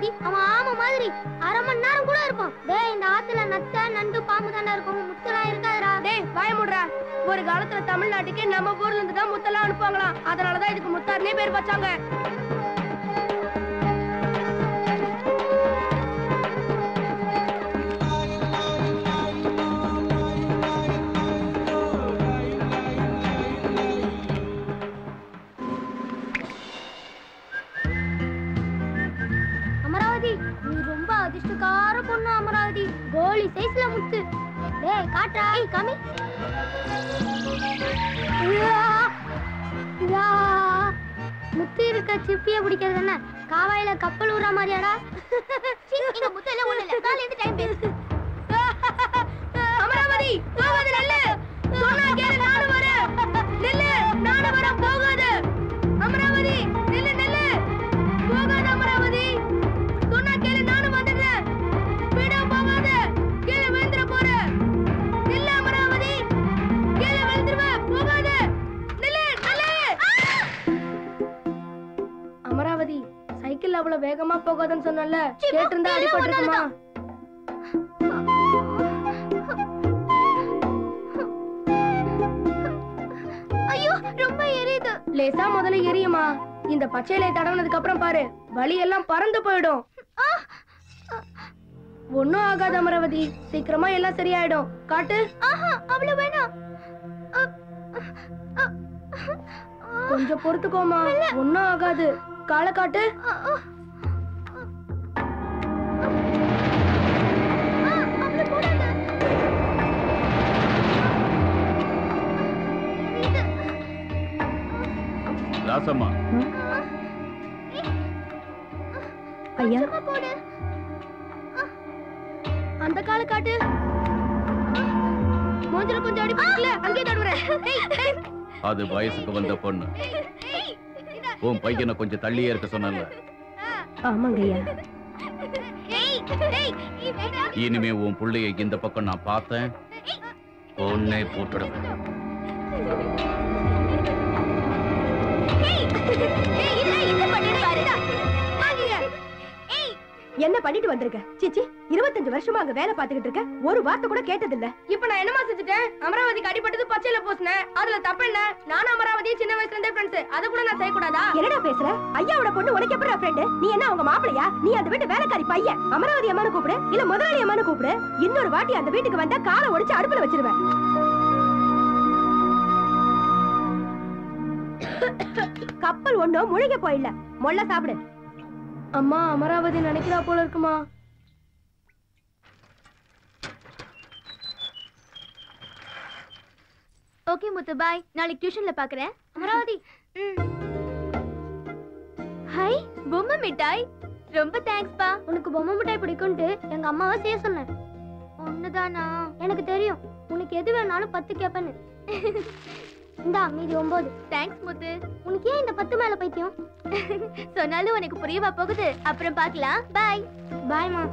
அமராவதி அவன் ஆமை மாதிரி அரை மணி நேரம் கூட இருப்பான் டேய் இந்த ஆத்துல நத்த நண்டு பாம்பு தானே இருக்கும் முத்தெல்லாம் இருக்காதுடா டேய் வாய முடுறா ஒரு காலத்துல தமிழ்நாட்டுக்கு நம்ம ஊர்ல இருந்து தான் முத்தெல்லாம் அனுப்புவாங்களாம் அதனாலதான் இதுக்கு முத்தாருனே பேர் வச்சாங்க அமராவதி நீ ரொம்ப அதிர்ஷ்டக்கார பொண்ணு அமராவதி கோலி சைஸ்ல முத்து டேய் காட்டுறா ஏய் காமி ஐயா! ஐயா! முத்து இருக்க சிப்பிய பிடிக்கிறது என்ன காவாயில கப்பல் ஊற மாதிரியாடா சீ, இங்க முத்து எல்லாம் ஒண்ணு இல்ல காலையில இருந்து டைம் பேசு அமராவதி போகாத நெல்லு சொன்னா கேளு நானும் வரேன் நெல்லு நானும் வரேன் போகாத அமராவதி நெல்லு நெல்லு போகாத அமராவதி சொன்னா கேளு நானும் வந்துடுறேன் விட போகாத கீழே விழுந்துற போற நெல்லு அமராவதி கீழே விழுந்துருவ போகாத நெல்லு நெல்லு அமராவதி சைக்கிள் அவ்வளவு வேகமா போகாதன்னு சொன்னல கேட்டிருந்தா அடிபட்டிருக்குமா ஐயோ ரொம்ப எரியுது லேசா முதல்ல எரியுமா இந்த பச்சை இலையை தடவுனதுக்கு அப்புறம் பாரு வலி எல்லாம் பறந்து போயிடும் ஒண்ணும் ஆகாது அமராவதி சீக்கிரமா எல்லாம் சரியாயிடும் காட்டு ஆஹா அவ்வளவு வேணாம் அ, அ, கொஞ்சம் பொறுத்துக்கோமா ஒண்ணும் ஆகாது காலை காட்டு அ, அ. ஆ, அவ்வளவு போடாத. எரியுது. ராசம்மா ஐயா சும்மா போடு அந்த காலை காட்டு மூஞ்சில கொஞ்சம் அடிபட்டுல அங்கே தடுறேன் அது வயசுக்கு வந்த பொண்ணு உன் பையனை கொஞ்சம் தள்ளியே இருக்க சொன்னல ஆமாங்க ஐயா ஏய் ஏய் ஏய் வேண்டாம் இனிமே உன் புள்ளைய இந்த பக்கம் நான் பார்த்தேன் பொண்ணே போட்டுடுவேன் ஏய் ஏய் இது என்ன பண்ணிடு பாருடா வாங்குங்க ஏய் என்ன பண்ணிட்டு வந்திருக்க சிச்சி இருபத்தஞ்சு வருஷமா அங்க வேலை பாத்துக்கிட்டு இருக்க ஒரு வார்த்தை கூட கேட்டது இல்ல இப்ப நான் என்னமா செஞ்சுட்டேன் அமராவதிக்கு அடிபட்டது பச்சையில பூசினேன் அதுல தப்பு என்ன நானும் அமராவதி சின்ன வயசுல இருந்தே ஃப்ரெண்ட்ஸ் அத கூட நான் செய்யக்கூடாதா என்னடா பேசுற ஐயாவோட பொண்ணு உனக்கு எப்படா ஃப்ரெண்டு நீ என்ன அவங்க மாப்பிளையா நீ அந்த வீட்டு வேலைக்காரி பையன் அமராவதி அம்மானு கூப்பிடு இல்ல முதலாளி அம்மானு கூப்பிடு இன்னொரு வாட்டி அந்த வீட்டுக்கு வந்தா காலை ஒடிச்சு அடுப்புல வச்சிருவேன் கப்பல் ஒண்ணும் முழுக போயில்ல மொள்ள சாப்பிடு அம்மா அமராவதி நினைக்கிறா போல இருக்குமா ஓகே முத்து பாய் நாளைக்கு டியூஷன்ல பாக்குறேன் அமராவதி ஹாய் பொம்மை மிட்டாய் ரொம்ப தேங்க்ஸ் பா உனக்கு பொம்மை மிட்டாய் பிடிக்கும்ட்டு எங்க அம்மாவை செய்ய சொன்னேன் ஒண்ணுதானா எனக்கு தெரியும் உனக்கு எது வேணாலும் பத்து கேப்பேன்னு இந்தா மீதி ஒன்பது தேங்க்ஸ் முத்து உனக்கு ஏன் இந்த பத்து மேல பைத்தியம் சொன்னாலும் உனக்கு புரியவா போகுது அப்புறம் பார்க்கலாம் பாய் பாய்மா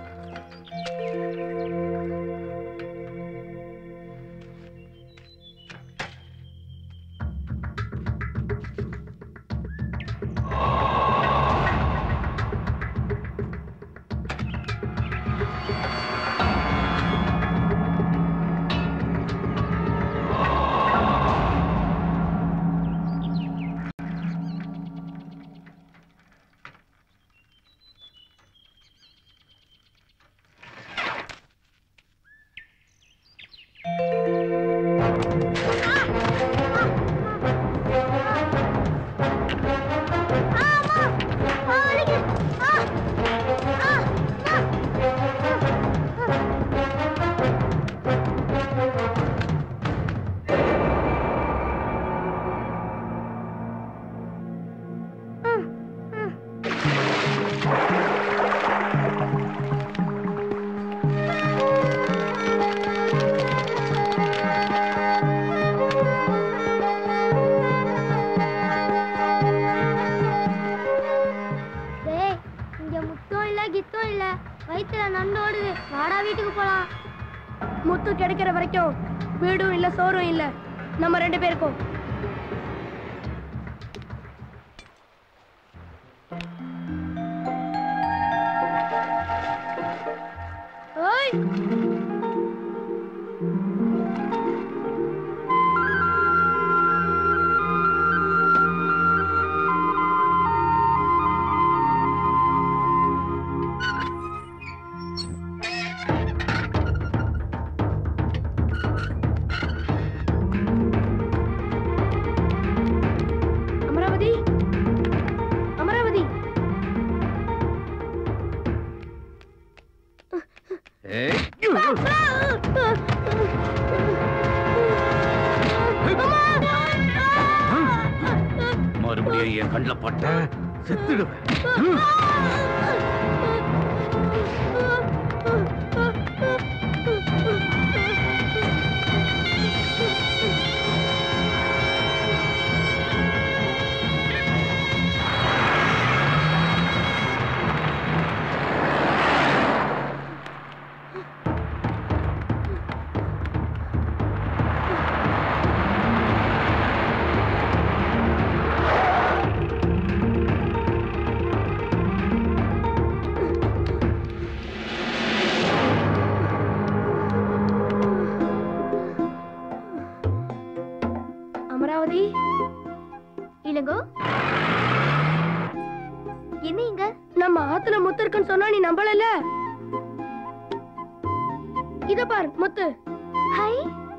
டேய் இங்க முத்தம் இல்ல கித்தம் இல்ல வயித்துல நண்டு ஓடுது வாடா வீட்டுக்கு போலாம் முத்து கிடைக்கிற வரைக்கும் வீடும் இல்ல சோறும் இல்ல நம்ம ரெண்டு பேருக்கும் அமராவதி அமராவதி ஏய், மறுபடியும் என் கண்ணில் பட்ட செத்துடுவேன் அமராவதி இளங்கோ என்ன இங்க நம்ம ஆத்துல முத்து இருக்குன்னு சொன்னா நீ நம்பலல இத பார் முத்து ஹை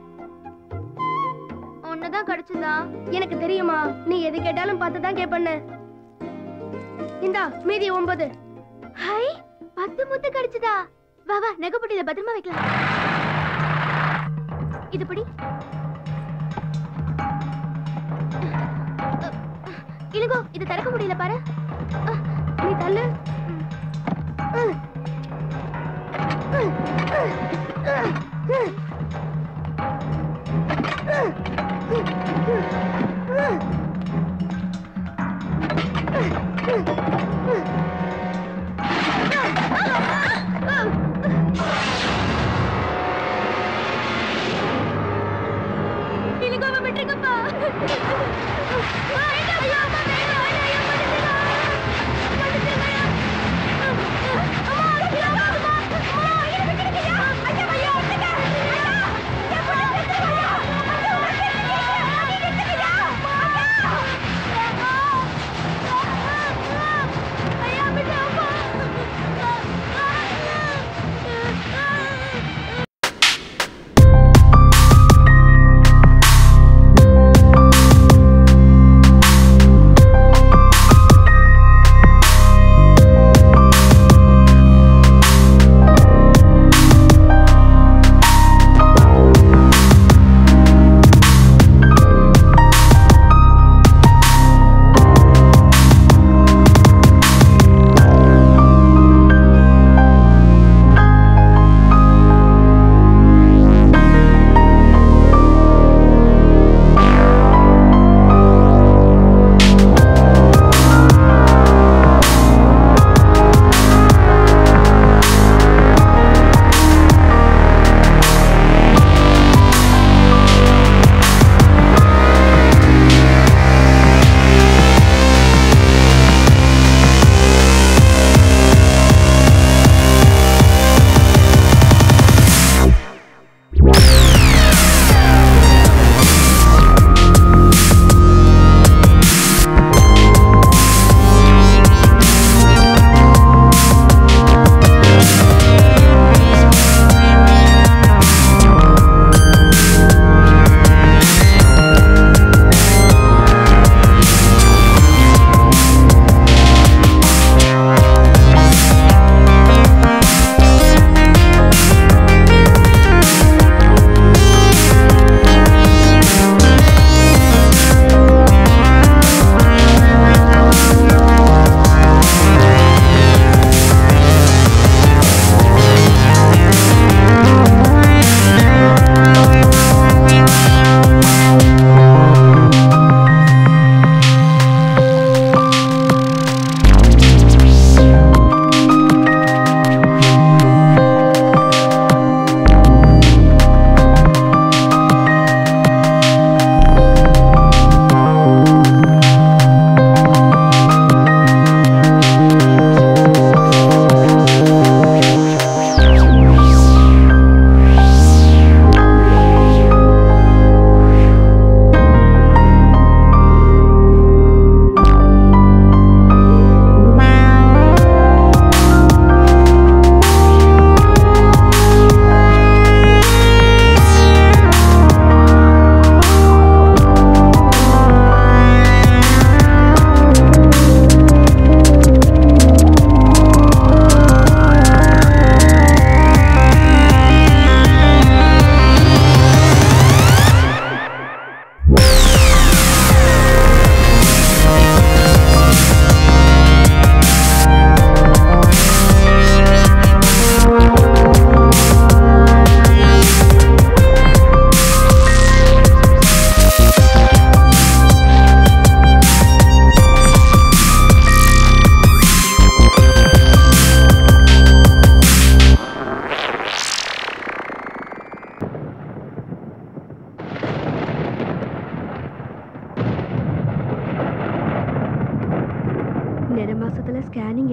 ஒண்ணுதான் கிடைச்சதா எனக்கு தெரியுமா நீ எது கேட்டாலும் பார்த்து தான் கேப்பண்ண இந்தா மீதி ஒன்பது ஹை பத்து முத்து கிடைச்சதா வா வா நகைப்பட்டியில பத்திரமா வைக்கலாம் இது படி இளங்கோ இது திறக்க முடியல பாரு நீ தள்ளு இளங்கோவை விட்டுருங்கப்பா ஐயோ, அம்மா, வேணாம், வேணாம், ஐயோ, மன்னிச்சிடுங்க. மன்னிச்சிடுங்க.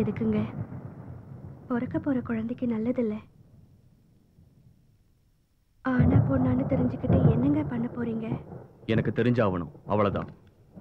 எதுக்குங்க பிறக்க போற குழந்தைக்கு நல்லதில்ல ஆனா பொண்ணான்னு தெரிஞ்சுக்கிட்டு என்னங்க பண்ண போறீங்க எனக்கு தெரிஞ்சாகணும் அவ்வளவுதான்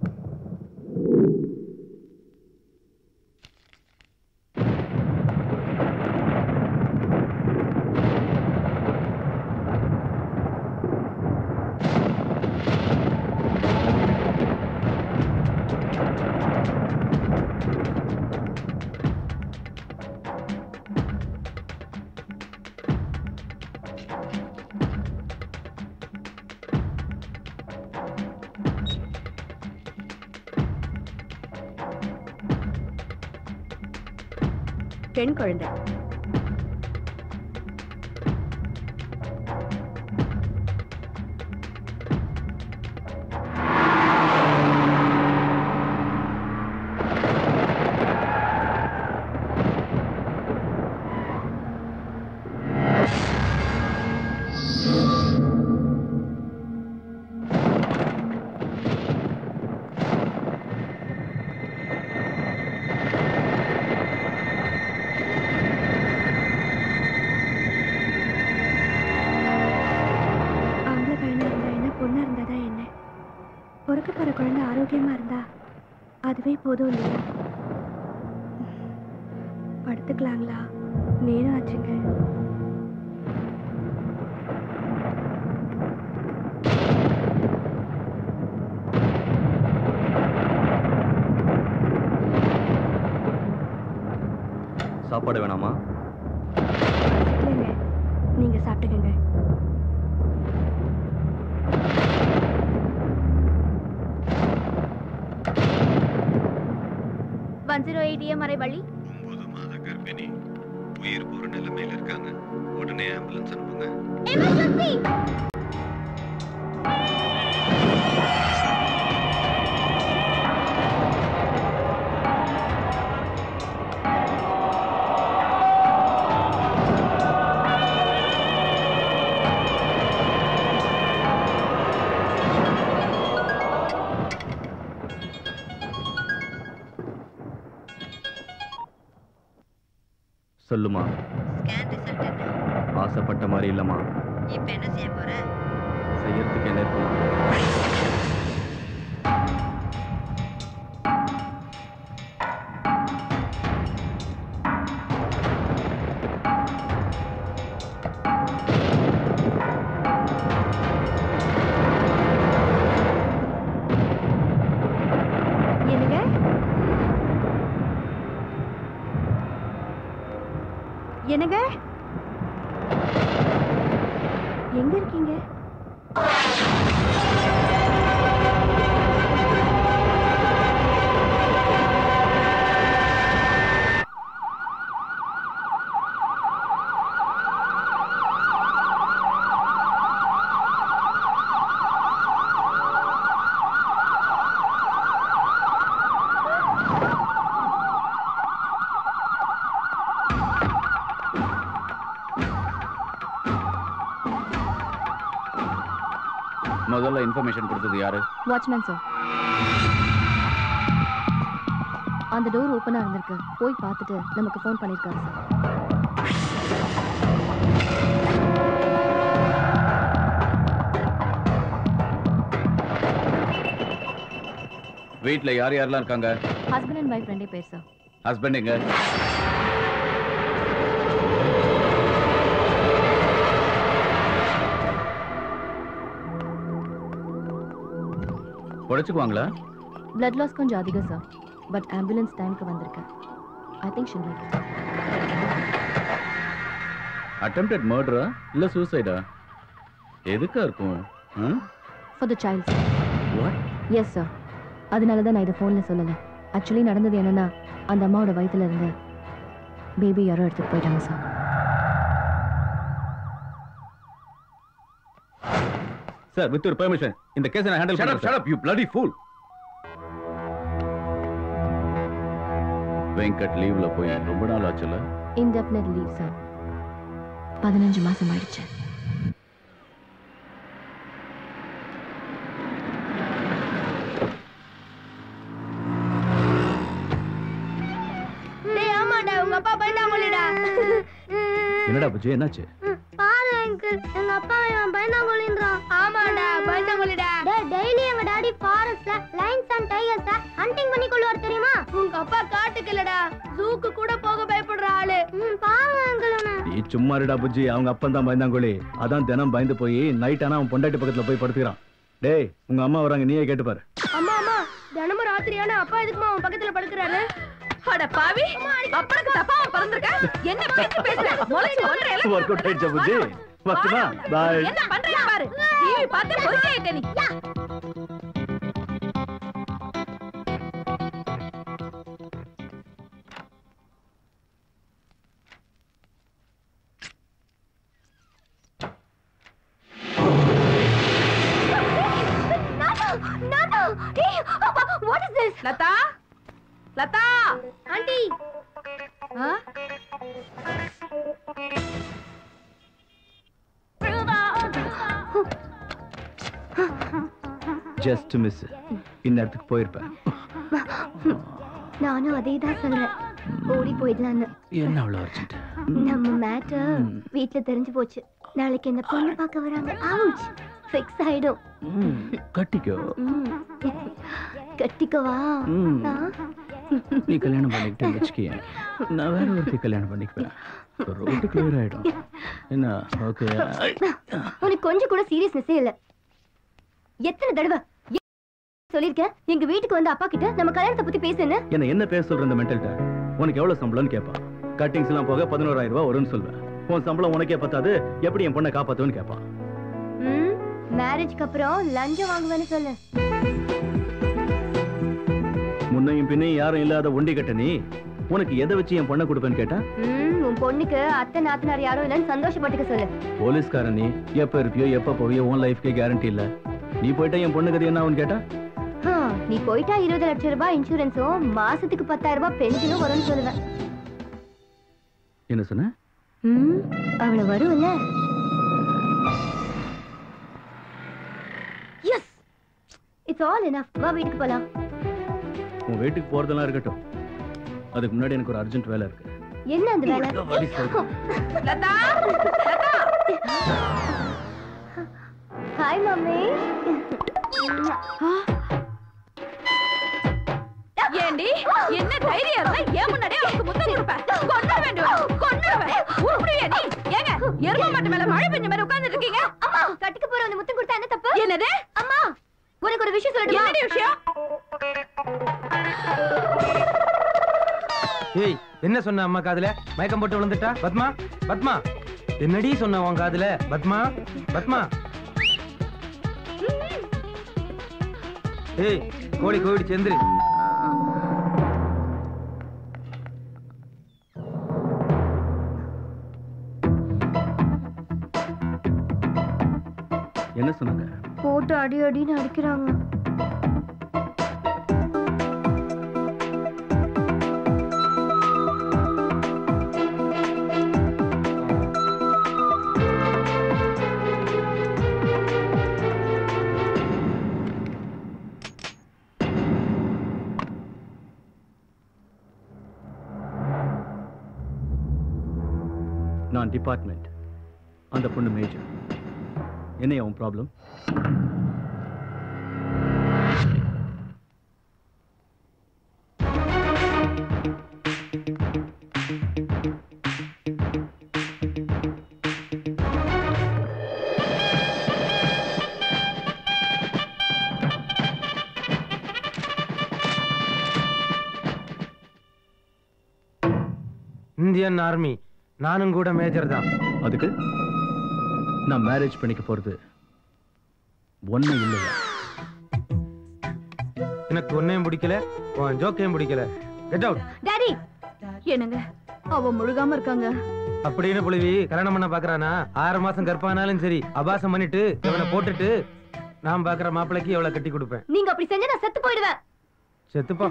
பெண் குழந்தை ஆம்பளை பையனா இருந்தா என்ன பொண்ணா இருந்தா என்ன பிறக்க போற குழந்தை ஆரோக்கியமா இருந்தா அதுவே போதும் இல்லையா படுத்துக்கலாங்களா நேரம் ஆச்சுங்க சாப்பாடு வேணாமா இல்லைங்க நீங்க சாப்பிட்டுக்கங்க ஒன் ஜீரோ எயிட் மறை வழி ஒன்பது மாத கர்ப்பிணி உயிர் போற நிலைமையில இருக்காங்க உடனே ஆம்புலன்ஸ் அனுப்புங்க எமர்ஜென்சி சொல்லுமா ஸ்கேன் ரிசல்ட் என்ன ஆசைப்பட்ட மாதிரி இல்லம்மா இப்போ என்ன செய்ய போற செய்யறதுக்கு என்ன இருக்குமா என்னங்க என்னங்க எங்க இருக்கீங்க முதல்ல இன்ஃபர்மேஷன் கொடுத்தது யாரு வாட்ச்மேன் சார் அந்த டோர் ஓப்பனாக இருந்திருக்கு போய் பார்த்துட்டு நமக்கு ஃபோன் பண்ணியிருக்காரு சார் வீட்ல யார் யாரெல்லாம் இருக்காங்க ஹஸ்பண்ட் அண்ட் ஒய்ஃப் ரெண்டே பேர் சார் ஹஸ்பண்ட் எங்க உடைச்சுக்குவாங்களா பிளட் லாஸ் கொஞ்சம் அதிகம் சார் பட் ஆம்புலன்ஸ் டைமுக்கு வந்திருக்கேன் I think she'll make attempted மர்டரா இல்ல சூசைடா எதுக்கா இருக்கும் for the child what yes sir அதனால தான் நான் இதை ஃபோனில் சொல்லலை ஆக்சுவலி நடந்தது என்னன்னா அந்த அம்மாவோட வயித்துல இருந்து பேபி யாரோ எடுத்துகிட்டு போயிட்டாங்க சார் சார் வித் ஒரு பெர்மிஷன் இந்த கேஸை நான் ஹேண்டில் Shut up, பண்றேன் shut up, you bloody fool. Venkat லீவ்ல போய் ரொம்ப நாள் ஆச்சுல இன்டெஃபினட் லீவ் சார் பதினஞ்சு மாசம் ஆயிடுச்சு டேய் ஆமா என்னடா புஜி என்னாச்சு ம், பாரு அங்கிள் எங்க அப்பா இவன் பயந்தாங்கொழின்றான் ஆமாடா பயந்தவங்கடா டேய் டெய்லி எங்க டாடி ஃபாரஸ்ட்ல லைன்ஸ் அண்ட் டைகர்ஸ ஹண்டிங் பண்ணி கொள்வார் தெரியுமா உங்க அப்பா காட்டுக்கு இல்லடா ஜூக்கு கூட போக பயப்படுற ஆளு ம் பாருங்க அங்கிள் அவனை நீ சும்மா இருடா புஜ்ஜி அவங்க அப்பன் தான் பயந்தாங்கோழி அதான் தினம் பயந்து போய் நைட் ஆனா அவன் பொண்டாட்டி பக்கத்துல போய் படுத்துக்கிறான் டேய் உங்க அம்மா வராங்க நீயே கேட்டு பாரு அம்மா அம்மா தினமும் ராத்திரியான அப்பா எதுக்குமா அவன் பக்கத்துல படுக்கிறாரு அட பாவி அப்பனுக்கு தப்பா பிறந்திருக்க என்ன பேசி பேசுற முளைச்சு ஒன்றரை இலை ஒர்க் அவுட் ஆயிடுச்சா புஜ்ஜி வரட்டுமா பாய் என்ன பண்றீங்க பாரு டிவி பார்த்து பொறுக்கையிட்ட நீ what is this Latha Latha aunty ஆ? ஜஸ்ட் மிஸ் இந்நேரத்துக்கு போயிருப்பேன் நானும் அதே தான் சொல்றேன் ஓடி போயிடலான்னு என்ன அவ்வளோ அர்ஜென்ட் நம்ம மேட்டர் வீட்ல தெரிஞ்சு போச்சு நாளைக்கு என்ன பொண்ணு பார்க்க வராங்க அவுச் ஃபிக்ஸ் ஆயிடும் கட்டிக்கோ ம். கட்டிக்கவா ம். ஆ? நீ கல்யாணம் பண்ணிக்கிட்டு வச்சுக்கிய நான் வேற ஒருத்தி கல்யாணம் பண்ணிக்குவேன் ரோட்டு கிளியர் ஆயிடும் என்ன ஓகே உனக்கு கொஞ்சம் கூட சீரியஸ்னஸே இல்ல எத்தனை தடவை எ- சொல்லிருக்கேன் எங்க வீட்டுக்கு வந்து அப்பா கிட்ட நம்ம கல்யாணத்தை பத்தி பேசுன்னு என்ன என்ன பேச சொல்ற இந்த மென்டல்ட்ட உனக்கு எவ்வளவு சம்பளம்னு கேட்பான் கட்டிங்ஸ் எல்லாம் போக பதினோராயிரம் ரூபாய் வரும்னு சொல்வேன் உன் சம்பளம் உனக்கே பத்தாது எப்படி என் பொண்ணை காப்பாத்துவேன்னு கேட்பான் ம் மேரேஜ்க்கு அப்புறம் லஞ்சம் வாங்குவேன்னு சொல்லு முன்னையும் பின்னையும் யாரும் இல்லாத ஒண்டி கட்ட நீ உனக்கு எதை வச்சு என் பொண்ணை கொடுப்பேன்னு கேட்டா ம் உன் பொண்ணுக்கு அத்தை நாத்தனார் யாரும் இல்லைன்னு சந்தோஷப்பட்டுக்க சொல்லு போலீஸ்காரன் நீ எப்ப இருப்பியோ எப்ப போவியோ உன் லைஃப்க்கே கேரண்டி இல்ல நீ போயிட்டா என் பொண்ணு கதை என்ன ஆகும்னு கேட்டா ஆ, நீ போயிட்டா இருபது லட்சம் ரூபாய் இன்சூரன்ஸும் மாசத்துக்கு பத்தாயிரம் ரூபாய் பென்ஷனும் வரும்னு சொல்லுவேன் என்ன சொன்ன ம் அவ்வளவு வரும்ல எஸ் இட்ஸ் ஆல் எனஃப் வா வீட்டுக்கு போலாம் உன் வீட்டுக்கு போறதெல்லாம் இருக்கட்டும் அதுக்கு முன்னாடி எனக்கு ஒரு அர்ஜென்ட் வேலை இருக்கு என்ன அந்த வேலை வாடி சொல்றேன். லதா ஹாய் மம்மி ஏண்டி என்ன தைரியம் இருந்தா ஏன் முன்னாடியே அவனுக்கு முத்தம் கொடுப்பேன் கொண்டு வேண்டும் கொண்டு உருப்பிடுவியா நீ ஏங்க எரும மாட்டு மேல மழை பெஞ்ச மாதிரி உட்கார்ந்துட்டு இருக்கீங்க அம்மா கட்டிக்க போற அந்த முத்தம் கொடுத்தா என்ன தப்பு என்னது அம்மா உனக்கு ஒரு விஷயம் சொல்லட்டுமா என்னடி விஷயம் ஏய் என்ன சொன்ன அம்மா காதுல மயக்கம் போட்டு விழுந்துட்டா பத்மா பத்மா என்னடி சொன்ன உன் காதுல பத்மா பத்மா ஏய் கோழி கோவிடி செந்திரு என்ன சொன்னாங்க போட்டு அடி அடின்னு அடிக்கிறாங்க நான் டிபார்ட்மெண்ட் அந்த பொண்ணு மேஜர் என்ன உன் ப்ராப்ளம் இந்தியன் ஆர்மி நானும் கூட மேஜர் தான் அதுக்கு நான் மேரேஜ் பண்ணிக்க போறது ஒண்ணு இல்லையா எனக்கு ஒன்னையும் பிடிக்கல உன் ஜோக்கையும் பிடிக்கல கெட் அவுட் டாடி என்னங்க அவ முழுகாம இருக்காங்க அப்படின்னு புழுவி கல்யாணம் பண்ண பாக்குறானா ஆறு மாசம் கற்பானாலும் சரி அபாசம் பண்ணிட்டு இவனை போட்டுட்டு நான் பாக்குற மாப்பிளைக்கு எவ்வளவு கட்டி கொடுப்பேன் நீங்க அப்படி செஞ்சா நான் செத்து போயிடுவேன் செத்துப்பா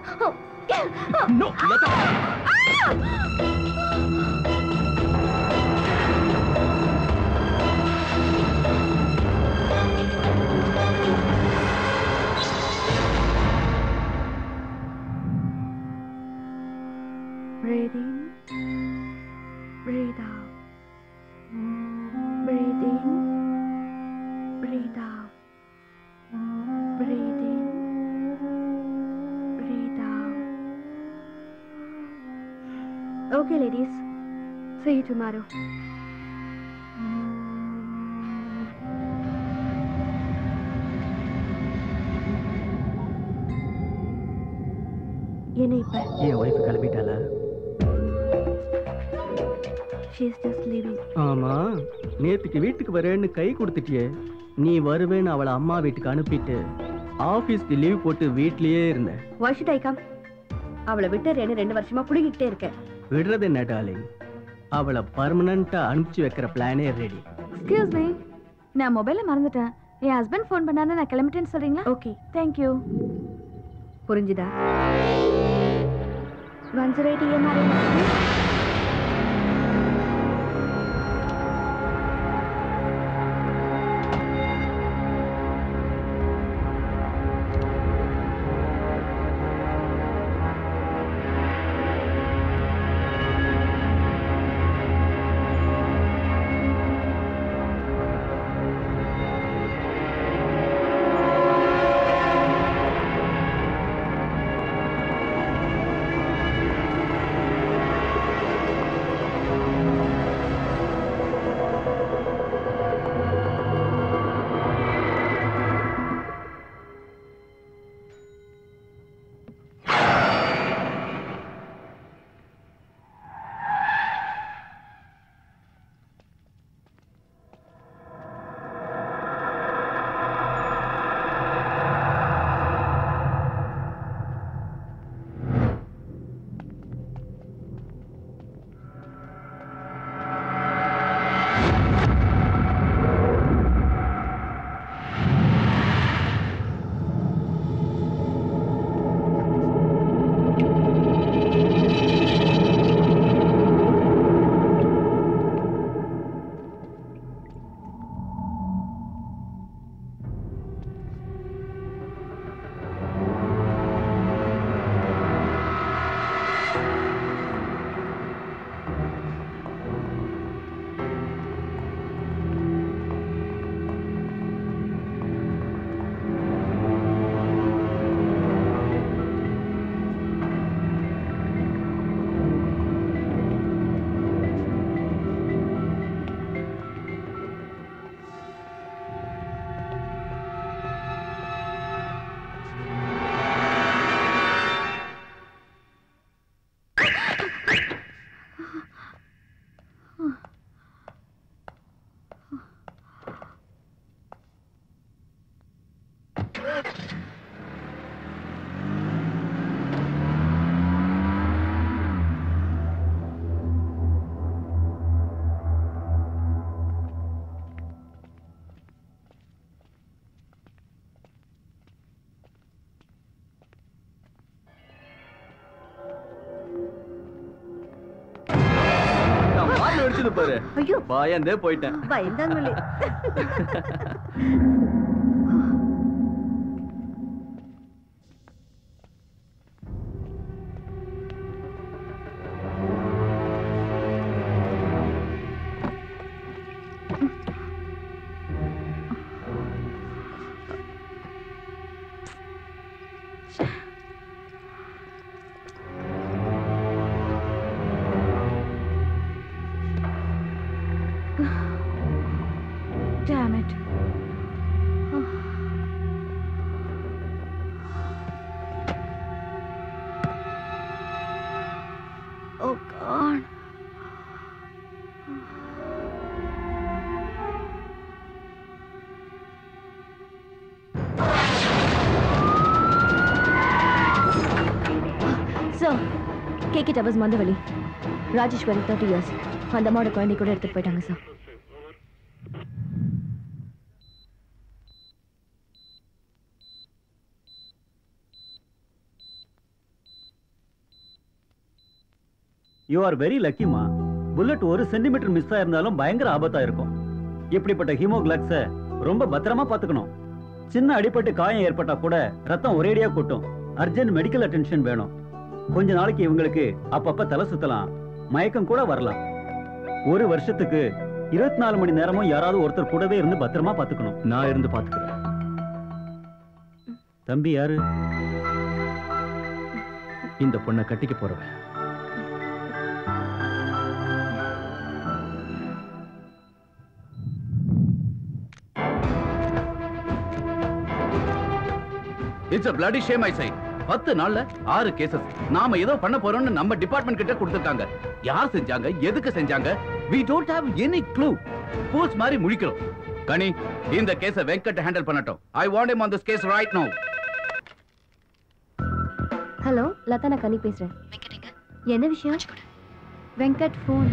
Breathe in, breathe out. See you tomorrow. என்ன இப்ப என் ஒய்ஃப் கிளம்பிட்டாளா she is just leaving ஆமா நேத்துக்கு வீட்டுக்கு வரேன்னு கை கொடுத்துட்டியே நீ வருவேன்னு அவளை அம்மா வீட்டுக்கு அனுப்பிட்டு ஆபீஸ்க்கு லீவ் போட்டு வீட்லயே இருந்த why should i come அவளை விட்டு ரெண்டு ரெண்டு வருஷமா புடுங்கிக்கிட்டே இருக்கேன் விடுறது என்ன டாலிங் அவளை பர்மனண்டா அனுப்பிச்சு வைக்கிற பிளானே ரெடி எக்ஸ்கியூஸ் மீ நான் மொபைலை மறந்துட்டேன் என் ஹஸ்பண்ட் ஃபோன் பண்ணாரு நான் கிளம்பிட்டேன்னு சொல்றீங்களா ஓகே தேங்க்யூ புரிஞ்சுதா வன்சரைட்டி என்ன அடிச்சது பாரு ஐயோ பயந்தே போயிட்டேன் பயந்தாங்களே Damn it. Oh God. Sir KK towers Mandaveli Rajeswari thirty years அந்த அம்மாவோட குழந்தை கூட எடுத்துட்டு போயிட்டாங்க சார் யூ ஆர் வெரி லக்கிமா புல்லட் ஒரு சென்டிமீட்டர் மிஸ் ஆயிருந்தாலும் பயங்கர ஆபத்தா இருக்கும் இப்படிப்பட்ட ஹீமோகிளாக்ஸ ரொம்ப பத்திரமா பாத்துக்கணும் சின்ன அடிபட்டு காயம் ஏற்பட்டா கூட ரத்தம் ஒரேடியா கொட்டும் அர்ஜென்ட் மெடிக்கல் அட்டென்ஷன் வேணும் கொஞ்ச நாளைக்கு இவங்களுக்கு அப்பப்ப தலை சுத்தலாம் மயக்கம் கூட வரலாம் ஒரு வருஷத்துக்கு இருபத்தி நாலு மணி நேரமும் யாராவது ஒருத்தர் கூடவே இருந்து பத்திரமா பாத்துக்கணும் நான் இருந்து பாத்துக்கிறேன் தம்பி யாரு இந்த பொண்ணை கட்டிக்க போறவன் it's a bloody shame I say பத்து நாள்ல ஆறு கேசஸ் நாம ஏதோ பண்ண போறோம்னு நம்ம டிபார்ட்மெண்ட் கிட்ட கொடுத்திருக்காங்க யார் செஞ்சாங்க எதுக்கு செஞ்சாங்க we don't have any clue Bose மாதிரி முழிக்கிறோம் கனி இந்த கேஸ வெங்கட் ஹேண்டில் பண்ணட்டும் I want him on this case right now hello Latha நான் கனி பேசுறேன் என்ன விஷயம் வெங்கட் ஃபோன்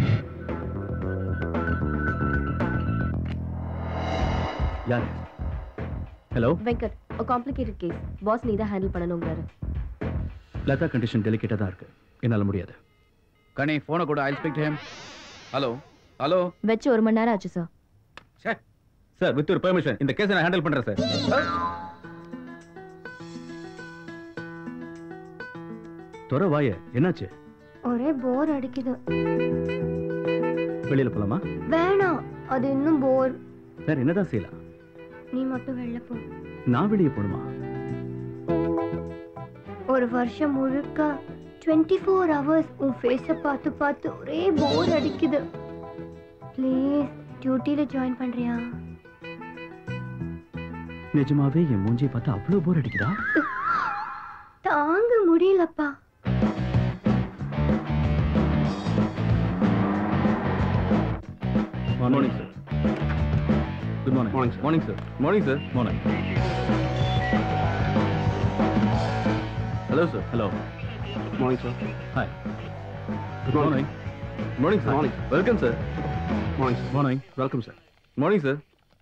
யார் ஹலோ வெங்கட் ஒரு காம்ப்ளிகேட்டட் கேஸ் பாஸ் நீ தான் ஹேண்டில் பண்ணணுங்கிறாரு லதா கண்டிஷன் டெலிகேட்டா தான் இருக்கு என்னால முடியாது கனி போனை கூட I speak to him hello hello வச்சு ஒரு மணி நேரம் ஆச்சு சார் சார் வித் ஒரு பெர்மிஷன் இந்த கேஸை நான் ஹேண்டில் பண்றேன் சார் துற வாய என்னாச்சு ஒரே போர் அடிக்குது வெளியில போலாமா வேணாம் அது இன்னும் போர் வேற என்னதான் செய்யலாம் நீ மட்டும் வெளில போ நான் வெளியே போகணுமா ஒரு வருஷம் முழுக்க டுவெண்ட்டி ஃபோர் ஹவர்ஸ் உன் ஃபேஸை பார்த்து பார்த்து ஒரே போர் அடிக்குது ப்ளீஸ் டியூட்டியில் ஜாயின் பண்ணுறியா நிஜமாவே என் மூஞ்சியை பார்த்து அவ்வளவு போர் அடிக்குதா தாங்க முடியலப்பா morning sir good morning morning morning sir morning sir morning hello sir hello morning sir hi good morning morning sir morning welcome sir morning morning welcome sir morning sir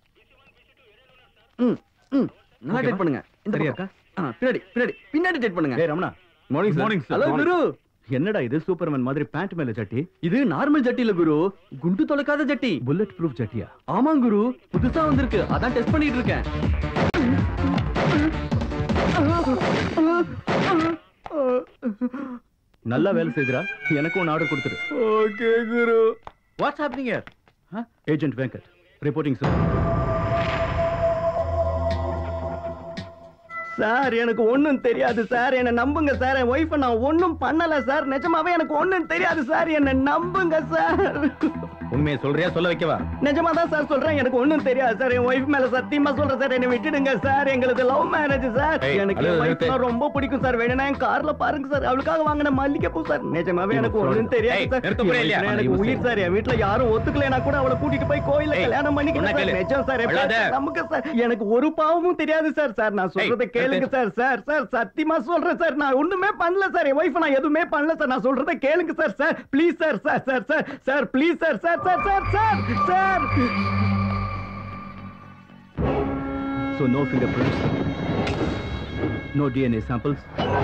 ம் ம் நல்லா Okay, டேட் பண்ணுங்க இந்த சரியா பக்கம். ஆ, பின்னாடி பின்னாடி பின்னாடி டேட் பண்ணுங்க ஏய் Ramana morning Morning, sir. Hello Guru என்னடா இது சூப்பர்மேன் மாதிரி பேண்ட் மேல ஜட்டி இது நார்மல் ஜட்டி இல்ல குரு குண்டு தொலைக்காத ஜட்டி புல்லட் ப்ரூஃப் ஜட்டியா ஆமாம் குரு புதுசா வந்திருக்கு அதான் டெஸ்ட் பண்ணிட்டு இருக்கேன் நல்லா வேலை செய்கிறா எனக்கு ஒன்று ஆர்டர் கொடுத்துரு okay Guru what's happening here agent Venkat reporting sir sir எனக்கு ஒண்ணும் தெரியாது சார் என்ன நம்புங்க சார் என் ஒய்ஃபை நான் ஒண்ணும் பண்ணல சார் நிஜமாவே எனக்கு ஒண்ணும் தெரியாது சார் என்ன நம்புங்க சார் உண்மையை சொல்றியா சொல்ல வைக்கவா நிஜமா தான் சார் சொல்றேன் எனக்கு ஒண்ணும் தெரியாது சார் என் ஒய்ஃப் மேல சத்தியமா சொல்றேன் சார் என்னை விட்டுடுங்க சார் எங்களுக்கு லவ் மேரேஜ் சார் ஏய், எனக்கு அழுது என் நிறுத்து. wife-னா ரொம்ப பிடிக்கும் சார் வேணும்னா என் கார்ல பாருங்க சார் அவளுக்காக வாங்கின மல்லிகைப்பூ சார் நிஜமாவே எனக்கு ஒண்ணும் தெரியாது ஏய், சார் நிறுத்த போறியா இல்லையா? என் எனக்கு உயிர் சார் என் வீட்டுல யாரும் ஒத்துக்கலைனா கூட அவளை கூட்டிட்டு போய் கோயில்ல ஏய், கல்யாணம் பண்ணிக்கிறேன் சொன்னா சார் கேளு. நிஜம் சார் என் அழாத. பேச்ச நம்புங்க சார் எனக்கு ஒரு பாவமும் தெரியாது சார் சார் நான் சொல்றதை ஏய், கேளுங்க சார் சார் சார் சத்தியமா சொல்றேன் சார் நான் ஒண்ணுமே பண்ணல சார் என் ஒய்ஃப் நான் எதுவுமே பண்ணல சார் நான் சொல்றதை கேளுங்க sir sir please sir sir sir sir sir please sir sir sir sir sir sir So no fingerprints, no DNA samples,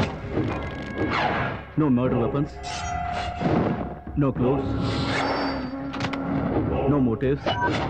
no murder weapons, no clothes, no motives,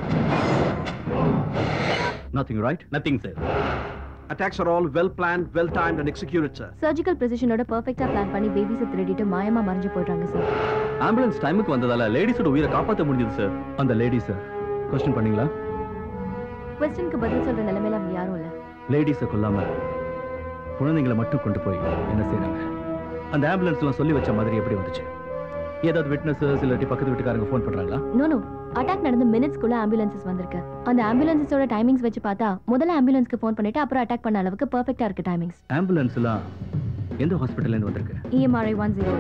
nothing, right? Nothing sir Attacks are all well planned, well timed, and executed, sir. Surgical ப்ரெசிஷனோட பர்ஃபெக்டா plan பண்ணி பேபிஸை திருடிட்டு மாயமா மறைஞ்சு போயிட்டாங்க sir ambulance டைமுக்கு வந்ததால லேடிஸோட உயிரை காப்பாற்ற முடிஞ்சது சார் அந்த லேடி சார் கொஸ்டின் பண்ணீங்களா கொஸ்டினுக்கு பதில் சொல்ற நிலைமையில அவங்க யாரும் இல்ல லேடிஸை கொல்லாம குழந்தைங்களை மட்டும் கொண்டு போய் என்ன செய்றாங்க அந்த ஆம்புலன்ஸ்லாம் சொல்லி வச்ச மாதிரி எப்படி வந்துச்சு ஏதாவது விட்னஸஸ் இல்லாட்டி பக்கத்து வீட்டுக்காரங்க ஃபோன் பண்றாங்களா நோ நோ அட்டாக் நடந்து மினிட்ஸ்க்குள்ள ஆம்புலன்சஸ் வந்திருக்கு அந்த ஆம்புலன்ஸோட டைமிங்ஸ் வச்சு பார்த்தா முதல்ல ஆம்புலன்ஸ்க்கு ஃபோன் பண்ணிட்டு அப்புறம் அட்டாக் பண்ண அளவுக்கு பர்ஃபெக்ட்டா இருக்கு டைமிங்ஸ் ஆம்புலன்ஸ்லாம் எந்த ஹாஸ்பிட்டல்ல இருந்து வந்திருக்கு இஎம்ஆர்ஐ ஒன் ஜீரோ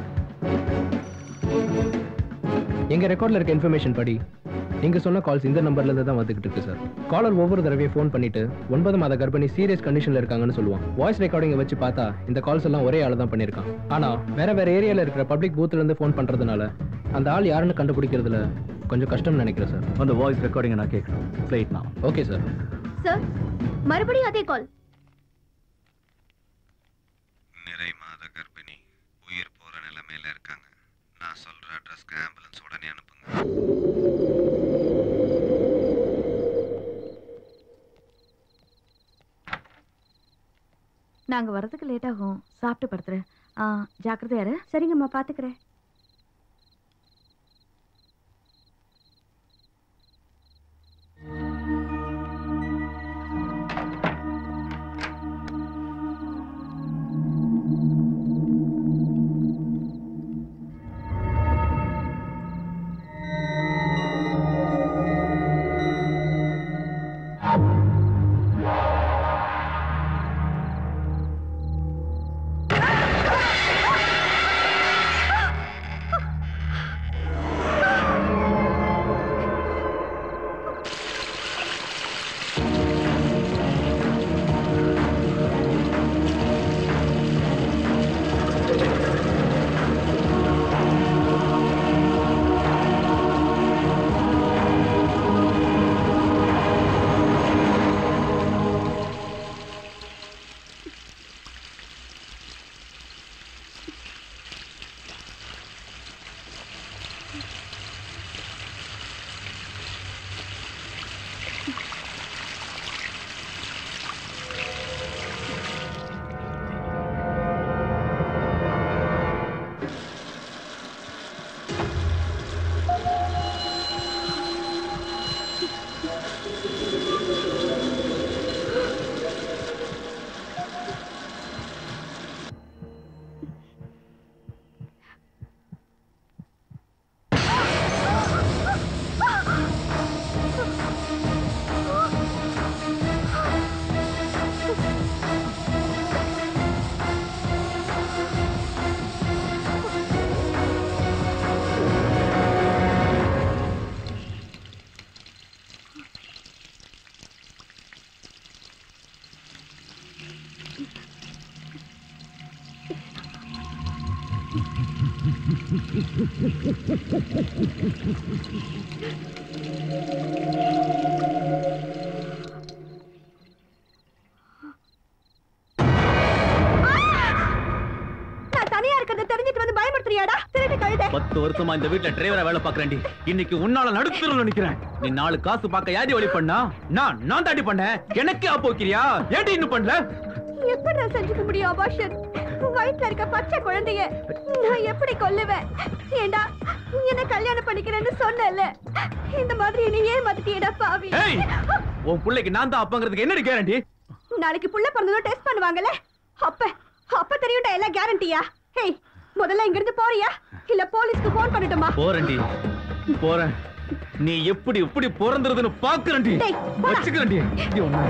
எங்க ரெக்கார்ட்ல இருக்க இன்ஃபர்மேஷன் படி நீங்க சொன்ன கால்ஸ் இந்த நம்பர்ல இருந்து தான் வந்துகிட்டு இருக்கு சார் காலர் ஒவ்வொரு தடவையும் ஃபோன் பண்ணிட்டு ஒன்பது மாத கர்ப்பிணி சீரியஸ் கண்டிஷன்ல இருக்காங்கன்னு சொல்லுவான் வாய்ஸ் ரெக்கார்டிங்கை வச்சு பார்த்தா இந்த கால்ஸ் எல்லாம் ஒரே ஆள் தான் பண்ணியிருக்கான் ஆனா வேற வேற ஏரியால இருக்கிற பப்ளிக் பூத்ல இருந்து ஃபோன் பண்றதுனால அந்த ஆள் யாருன்னு கண்டுபிடிக்கிறதுல கொஞ்சம் கஷ்டம்னு நினைக்கிறேன் சார் அந்த வாய்ஸ் ரெக்கார்டிங்கை நான் கேட்கணும் பிளேட் நான் ஓகே சார் சார் மறுபடியும் அதே கால் நிறை மாத கர்ப்பிணி உயிர் போற நிலைமையில இருக்காங்க நான் சொல்ற அட்ரஸ்க்கு ஆம்புலன்ஸ் உடனே அனுப்புங்க நாங்க வரதுக்கு லேட் ஆகும் சாப்பிட்டு படுத்துறேன் ஆ ஜாக்கிரதையா இரு சரிங்கம்மா பாத்துக்கிறேன் நான் தனியா இருக்கிறத தெரிஞ்சிட்டு வந்து பயமுறுத்துறியாடா திருட்டு கழுத பத்து வருஷமா இந்த வீட்ல டிரைவரா வேலை பாக்குறேன்டி இன்னைக்கு உன்னால நடுத்தருல நிக்கிறேன் நீ நாலு காசு பார்க்க யாரி வழி பண்ணா நான் நான் தாண்டி பண்ணேன் எனக்கே ஆப்போக்கிறியா ஏன்டி இன்னும் பண்ணல எப்படி நான் செஞ்சுக்க முடியும் அபாஷன் வயிற்றுல இருக்க பச்சை குழந்தைய நான் எப்படி கொல்லுவேன் ஏண்டா என்ன கல்யாணம் பண்ணிக்கிறேன்னு சொன்னல இந்த மாதிரி என்ன ஏன் மாத்திட்டியடா பாவி ஏய் உன் பிள்ளைக்கு நான் தான் அப்பங்கிறதுக்கு என்னடி கேரண்டி நாளைக்கு புள்ள பிறந்ததும் டெஸ்ட் பண்ணுவாங்கல்ல அப்ப அப்ப தெரியும்டா எல்லாம் கேரண்டியா ஹேய் முதல்ல இங்க இருந்து போறியா இல்ல போலீஸ்க்கு போன் பண்ணட்டுமா போறேன்டி போறேன் நீ எப்படி எப்படி பிறந்துருதுன்னு பாக்குறேன்டி டேய், போடா. வச்சுக்கிறேன்டி இது ஒண்ணு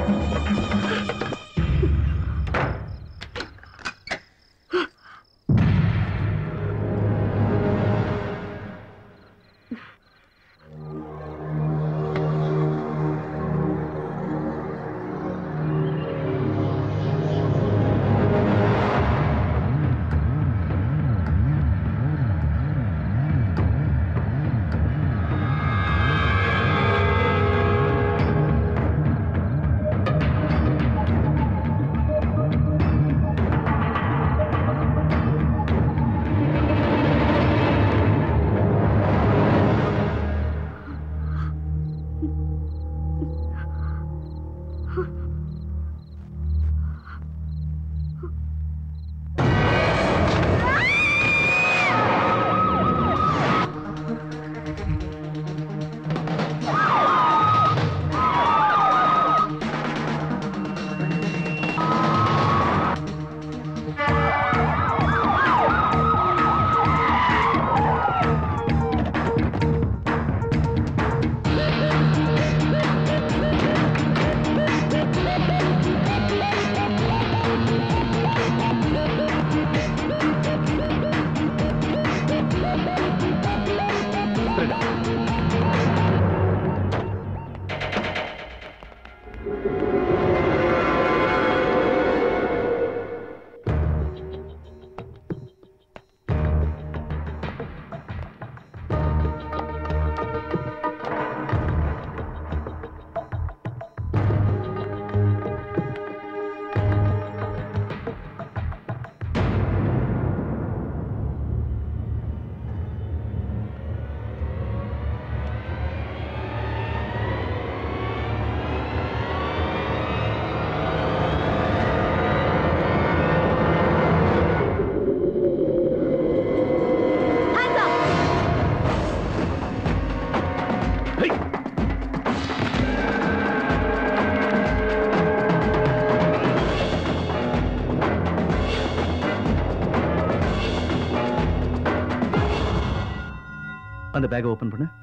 அந்த பேக்கை ஓபன் பண்ணு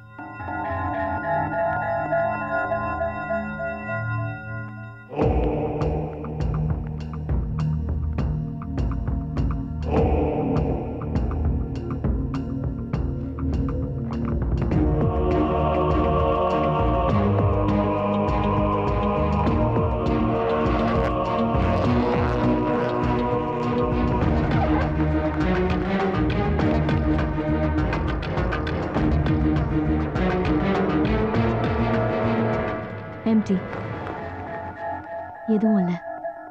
எம்டி எதுவும் இல்லை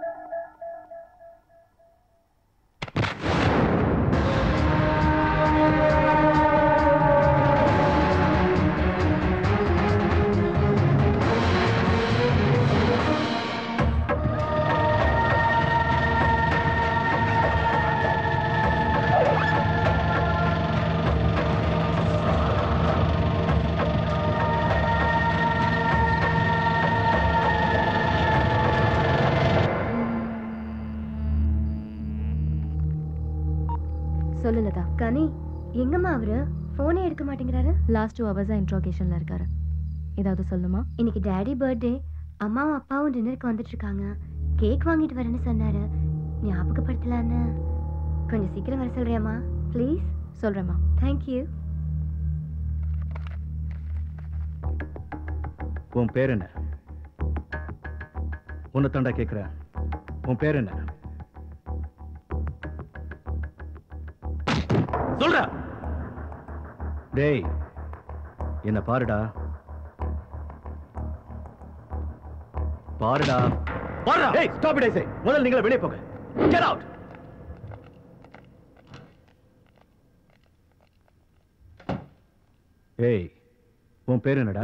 சொல்லலதா கனி எங்கம்மா அவரு போனே எடுக்க மாட்டேங்கிறாரு லாஸ்ட் டூ ஹவர்ஸாக இன்ட்ரோகேஷனில் இருக்காரு ஏதாவது சொல்லுமா இன்னைக்கு டேடி பர்த்டே அம்மாவும் அப்பாவும் டின்னருக்கு வந்துட்டு இருக்காங்க கேக் வாங்கிட்டு வரேன்னு சொன்னாரு ஞாபகப்படுத்தலான்னு கொஞ்சம் சீக்கிரம் வர சொல்றியாம்மா ப்ளீஸ் சொல்கிறேம்மா தேங்க்யூ உன் பேர் என்ன உன்னை தாண்டா கேட்கிறேன் உன் பேர் என்ன சொல்ற டேய் என்ன பாருடா பாருடா பாருடா ஏய் ஸ்டாப் இட் ஐ சே முதல்ல நீங்களே வெளியே போங்க கெட் அவுட் ஏய் உன் பேர் என்னடா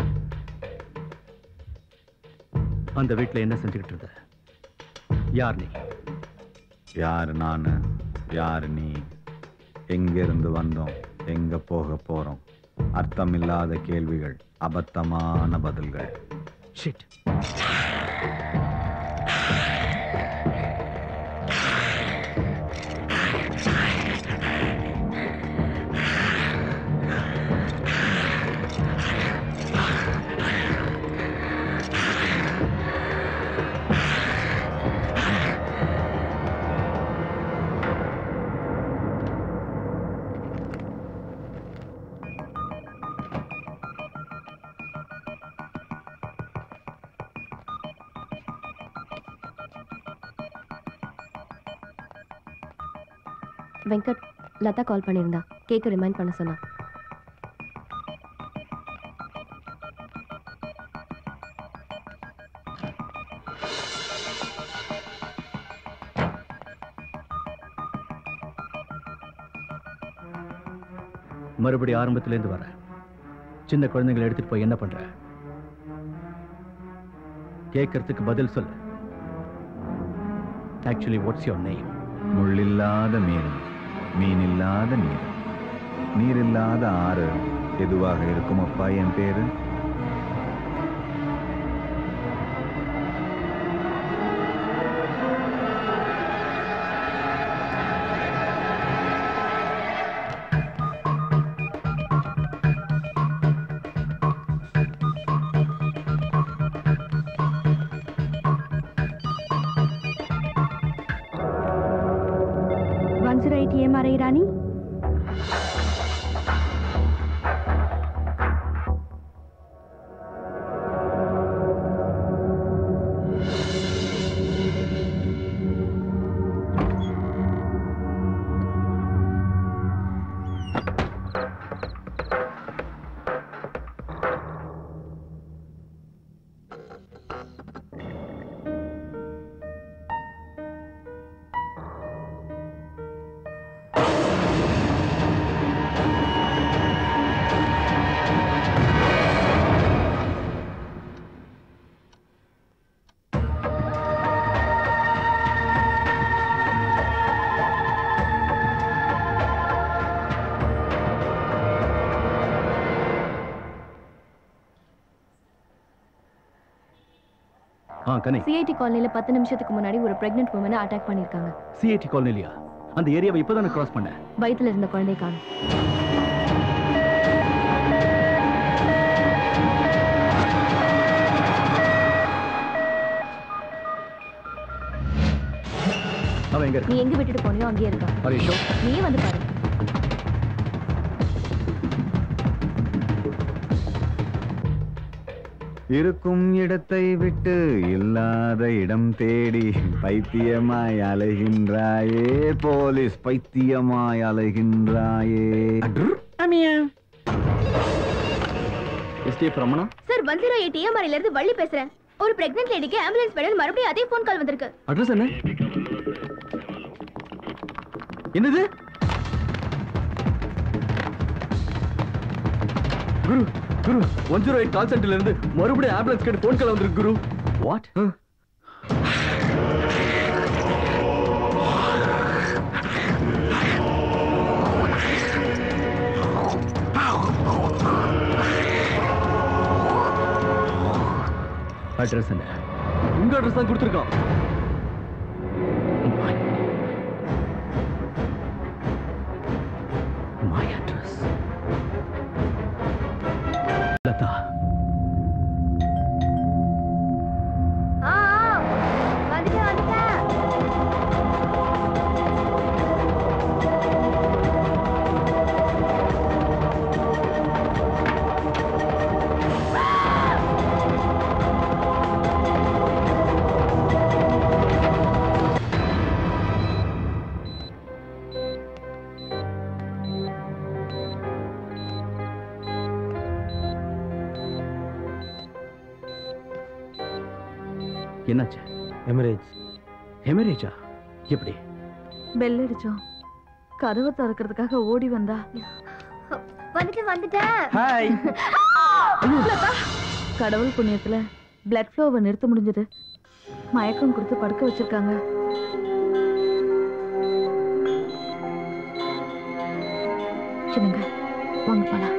அந்த வீட்ல என்ன செஞ்சுக்கிட்டு இருந்த யார் நீ யார் நான் யார் நீ எங்கிருந்து வந்தோம் எங்க போக போறோம் அர்த்தமில்லாத கேள்விகள் அபத்தமான பதில்கள் ஷிட் வெங்கட் லதா கால் பண்ணியிருந்தா கேக்கு ரிமைண்ட் பண்ண சொன்னா மறுபடி ஆரம்பத்துல இருந்து வரேன் சின்ன குழந்தைங்களை எடுத்துட்டு போய் என்ன பண்ற கேட்கறதுக்கு பதில் சொல்லு ஆக்சுவலி வாட்ஸ் யோர் நேம் முள்ளில்லாத மீன் மீன் இல்லாத நீர் நீர் இல்லாத ஆறு எதுவாக இருக்கும் அப்பா என் பேரு one zero eight EMRI Rani ஆ கனி சிஐடி காலனில பத்து நிமிஷத்துக்கு முன்னாடி ஒரு பிரெக்னென்ட் உமனை அட்டாக் பண்ணிருக்காங்க சிஐடி காலனிலியா அந்த ஏரியாவை இப்பதானே கிராஸ் பண்ணேன் வயித்துல இருந்த குழந்தை காணும் அவன் எங்க நீ இருக்கான் எங்க விட்டுட்டு போனியோ அங்கேயே இருக்கான் Are you sure? நீயே வந்து பாரு இருக்கும் இடத்தை விட்டு இல்லாத இடம் தேடி பைத்தியமாய் அலைகின்றாயே போலீஸ் பைத்தியமாய் அலைகின்றாயே STF Ramana sir one zero eight ஏஎம்ஆர்ல இருந்து வள்ளி பேசுறேன் ஒரு பிரெக்னென்ட் லேடிக்கு ஆம்புலன்ஸ் வேணும் மறுபடியும் அதே ஃபோன் கால் வந்திருக்கு அட்ரஸ் என்ன என்னது Guru Guru one zero eight call சென்டர்ல இருந்து மறுபடியும் ஆம்புலன்ஸ் கேட்டு போன் கால் வந்திருக்கு குரு வாட் அட்ரஸ் என்ன உங்க அட்ரஸ் தான் கொடுத்துருக்கான் My address. லதா ஆ ஆ, வந்துட்டேன் வந்துட்டேன் என்னாச்சு எமரேஜ் ஹெமரேஜா எப்படி பெல் அடிச்சோம் கதவை திறக்கிறதுக்காக ஓடி வந்தா வந்துட்டு வந்துட்டேன் ஹாய் லதா, கடவுள் புண்ணியத்துல பிளட் ஃப்ளோவை நிறுத்த முடிஞ்சது மயக்கம் கொடுத்து படுக்க வச்சிருக்காங்க சின்னங்க வாங்க போலாம்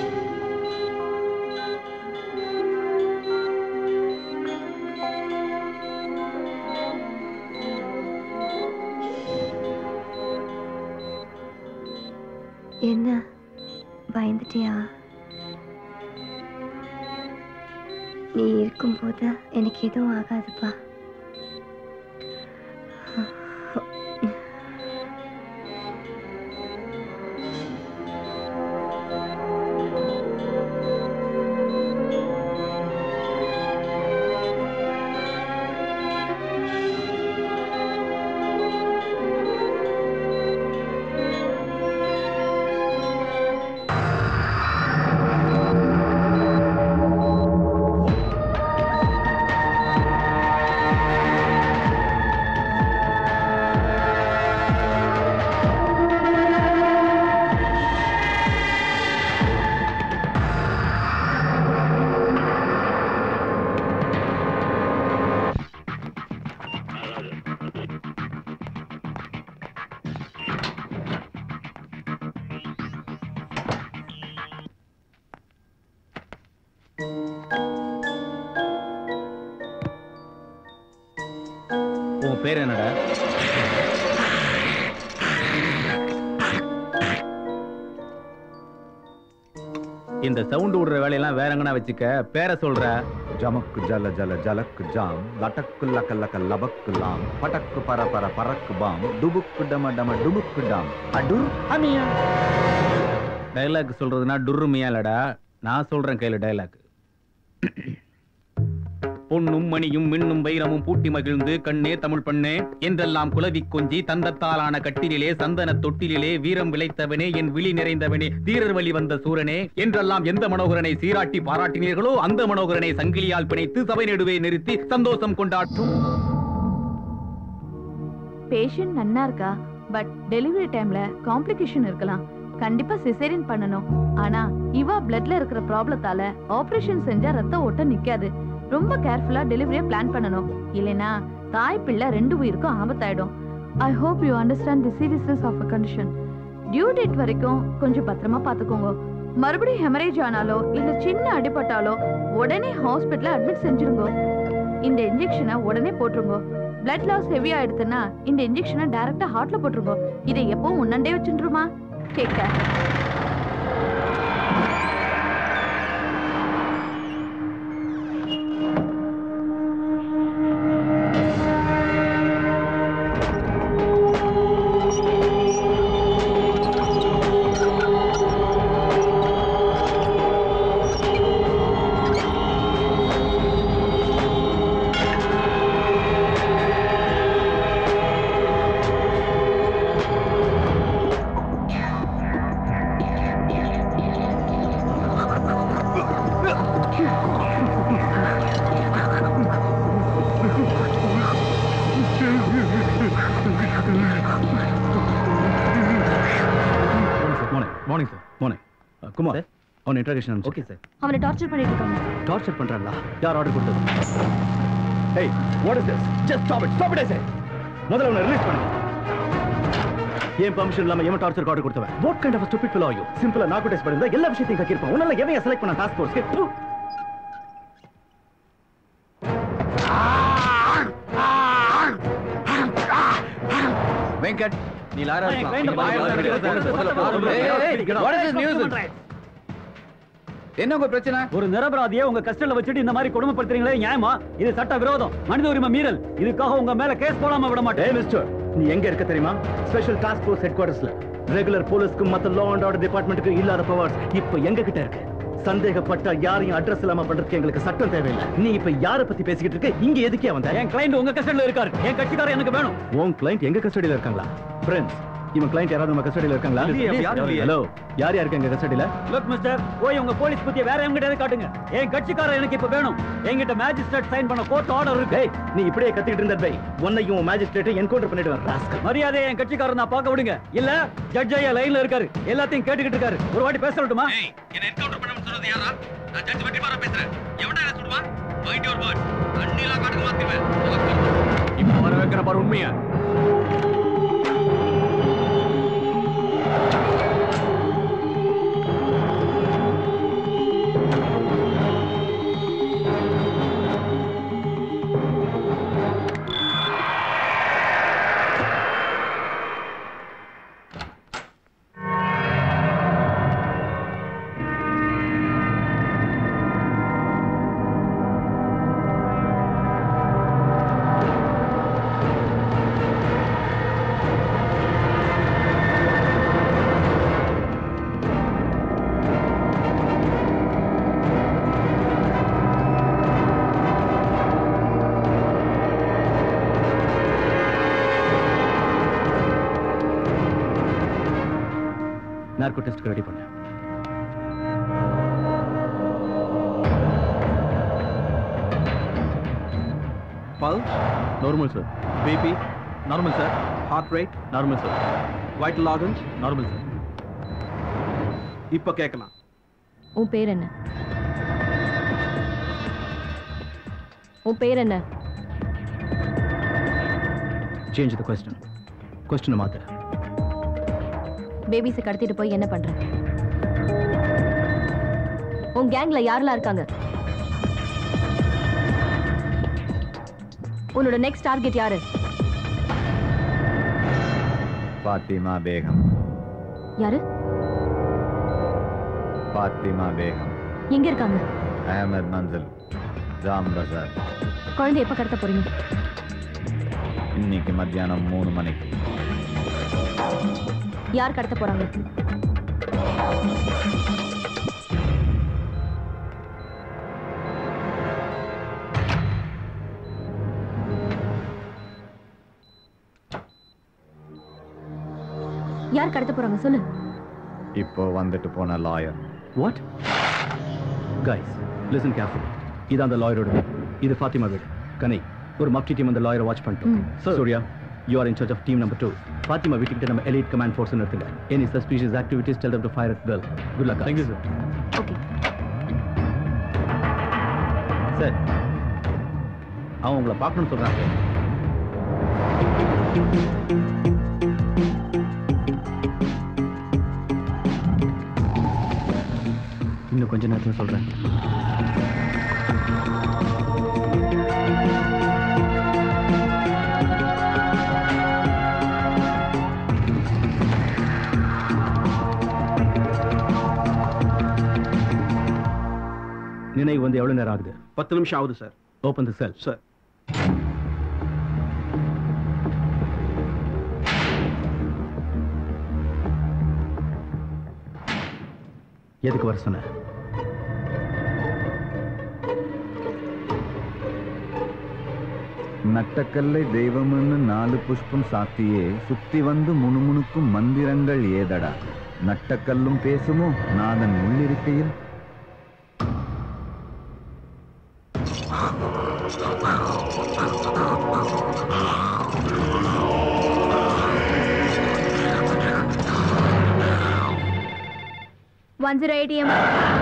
என்ன பயந்துட்டியா நீ இருக்கும்போது எனக்கு எதுவும் ஆகாதுப்பா உன் பேர் என்னடா இந்த சவுண்ட் விடுற வேலையெல்லாம் வேற எங்கனா வச்சுக்க பேரை சொல்ற ஜமக்கு ஜல ஜல ஜலக்கு ஜாம் லட்டக்கு லக்க லக்க லபக்கு லாம் படக்கு பர பர பறக்கு பாம் டுபுக்கு டம டம டுபுக்கு டாம் அடுர் அமியா டைலாக் சொல்றதுனா டுர்ருமியா இல்லடா நான் சொல்றேன் கையில டைலாக் பொன்னும் மணியும் மின்னும் வைரமும் பூட்டி மகிழ்ந்து கண்ணே தமிழ் பண்ணே என்றெல்லாம் குலவி கொஞ்சி தந்தத்தாலான கட்டிலே சந்தன தொட்டிலே வீரம் விளைத்தவனே என் விழி நிறைந்தவனே தீரர் வழி வந்த சூரனே என்றெல்லாம் எந்த மனோகரனை சீராட்டி பாராட்டினீர்களோ அந்த மனோகரனை சங்கிலியால் பிணைத்து சபை நடுவே நிறுத்தி சந்தோஷம் கொண்டாட்டும் பேஷண்ட் நன்னா இருக்கா பட் டெலிவரி டைம்ல காம்ப்ளிகேஷன் இருக்கலாம் கண்டிப்பா சிசேரியன் பண்ணணும் ஆனா இவா பிளட்ல இருக்கிற ப்ராப்ளத்தால ஆபரேஷன் செஞ்சா ரத்த ஓட்டம் நிக்காது ரொம்ப கேர்ஃபுல்லா டெலிவரியை பிளான் பண்ணணும் இல்லைனா தாய் பிள்ளை ரெண்டு உயிருக்கும் ஆபத்தாயிடும் I hope you understand the seriousness of a condition due date வரைக்கும் கொஞ்சம் பத்திரமா பாத்துக்கோங்க மறுபடியும் ஹெமரேஜ் ஆனாலோ இல்ல சின்ன அடிபட்டாலோ உடனே ஹாஸ்பிட்டல்ல அட்மிட் செஞ்சிருங்க இந்த இன்ஜெக்ஷனை உடனே போட்டுருங்க பிளட் லாஸ் ஹெவி ஆயிடுதுன்னா இந்த இன்ஜெக்ஷனை டைரக்டா ஹார்ட்ல போட்டுருங்க இதை எப்பவும் உன்னண்டே வச்சுருமா take care morning morning sir morning Kumar அவன் இன்ட்ராகேஷன் ஓகே சார் அவனை டார்ச்சர் பண்ணிட்டு இருக்காங்க டார்ச்சர் பண்றாங்களா யார் ஆர்டர் கொடுத்தது hey what is this just stop it stop it I say முதல்ல அவனை ரிலீஸ் பண்ணு ஏன் பெர்மிஷன் இல்லாம எவன் டார்ச்சர் ஆர்டர் கொடுத்தவன் what kind of stupid fellow you சிம்பிளா நார்கோடைஸ் பண்ணிருந்தா எல்லா விஷயத்தையும் கக்கிருப்பான் உன்னால எவன் செலக்ட் பண்ண டாஸ்க் ஃபோர்ஸ்க்கு வெங்கட் நீ லாரா ஏய், client இருக்கலாம். பாருங்க. நீ வாயில சொல்ல போறது. ஏய், ஏய், ஏய், what is this news? என்ன உங்க பிரச்சனை ஒரு நிரபராதியை உங்க கஸ்டடியில வச்சுட்டு இந்த மாதிரி கொடுமைப்படுத்துறீங்களே நியாயமா இது சட்ட விரோதம் மனித உரிமை மீறல் இதுக்காக உங்க மேல கேஸ் போடாம விட மாட்டேன் ஏய் மிஸ்டர் நீ எங்க இருக்க தெரியுமா ஸ்பெஷல் டாஸ்க் ஃபோர்ஸ் ஹெட் குவார்டர்ஸ்ல ரெகுலர் போலீஸ்க்கு மத்த லா அண்ட் ஆர்டர் டிபார்ட்மெண்ட்டுக்கு இல்லாத பவர்ஸ் இப்போ எங்க கிட்ட இருக்கு சந்தேகப்பட்ட யாரையும் அட்ரஸ் இல்லாம பண்றதுக்கு எங்களுக்கு சட்டம் தேவையில்லை நீ இப்ப யார பத்தி பேசிக்கிட்டு இருக்க இங்க எதுக்கே வந்த என் கிளைண்ட் உங்க கஸ்டடியில இருக்காரு என் கட்சிக்காரர் எனக்கு வேணும் உன் கிளைண்ட் எங்க கஸ்டடியில இருக்காங்களா ஃப்ரெண்ட்ஸ் இவன் கிளைண்ட் யாராவது நம்ம கஸ்டடியில இருக்காங்களா இல்லையே, யாரும் இல்லையே. ஹலோ யார் யாருக்கு எங்க கஸ்டடியில லுக் மிஸ்டர் போய் உங்க போலீஸ் பத்திய வேற எங்கிட்ட காட்டுங்க என் கட்சிக்காரர் எனக்கு இப்ப வேணும் என்கிட்ட மேஜிஸ்ட்ரேட் சைன் பண்ண கோர்ட் ஆர்டர் இருக்கு டேய் நீ இப்படியே கத்திக்கிட்டு இருந்த பை உன்னையும் மேஜிஸ்ட்ரேட் என்கவுண்டர் பண்ணிட்டு வர மரியாதை என் கட்சிக்காரர் நான் பார்க்க விடுங்க இல்ல ஜட்ஜ் ஐயா லைன்ல இருக்காரு எல்லாத்தையும் கேட்டுக்கிட்டு இருக்காரு ஒரு வாட்டி பேச விட்டுமா என்ன என்கவுண்டர் பண்ண சொன்னது யாரா நான் ஜட்ஜ் வெற்றி மாறா பேசுறேன் எவன்டா என்ன சொல்லுவா மைண்ட் யுவர் வேர்ட்ஸ் அண்ணிலா காட்டுக்கு மாத்திடுவேன் இப்போ வர வைக்கிற பாரு உண்மையா நார்கோ டெஸ்ட்க்கு ரெடி பண்ணு Pulse, normal sir BP, normal sir heart rate, normal sir vital organs. Normal sir இப்ப கேட்கலாம் உன் பேர் என்ன உன் பேர் என்ன சேஞ்ச் த கொஸ்டின் கொஸ்டினை மாத்து பேபிஸை கடத்திட்டு போய் என்ன பண்ற உன் கேங்ல யாரெல்லாம் இருக்காங்க உன்னோட நெக்ஸ்ட் டார்கெட் யாரு ஃபாத்திமா பேகம் யாரு ஃபாத்திமா பேகம் எங்க இருக்காங்க அஹமத் மன்சில் ஜாம் பசார் குழந்தை எப்ப கடத்த போறீங்க இன்னைக்கு மத்தியானம் மூணு மணிக்கு யார் கடத்த போறாங்க யார் கடத்த போறாங்க சொல்லு இப்போ வந்துட்டு போன lawyer what guys listen careful இது அந்த லாயரோட வீடு இது ஃபாத்திமா வீடு கனை ஒரு மப்டி டீம் அந்த லாயரை வாட்ச் பண்ணிட்டோம் Surya you are in charge of team number two Fathima வீட்டுக்கிட்ட நம்ம எலிட் கமாண்ட் ஃபோர்ஸ் எடுத்துங்க any suspicious activities tell to fire at will good luck thank you sir okay sir அவன் உங்களை பார்க்கணும்னு சொல்றாங்க இன்னும் கொஞ்ச நேரத்தில் சொல்றேன் நினைவு வந்து எவ்வளவு நேரம் ஆகுது பத்து நிமிஷம் ஆகுது sir open the cell sir எதுக்கு வர சொன்ன நட்டக்கல்லை தெய்வம்னு நாலு புஷ்பம் சாத்தியே சுத்தி வந்து முணுமுணுக்கும் மந்திரங்கள் ஏதடா நட்டக்கல்லும் பேசுமோ நாதன் உள்ளிருக்கையில் ஒன் ஜீரோ ஏடிஎம்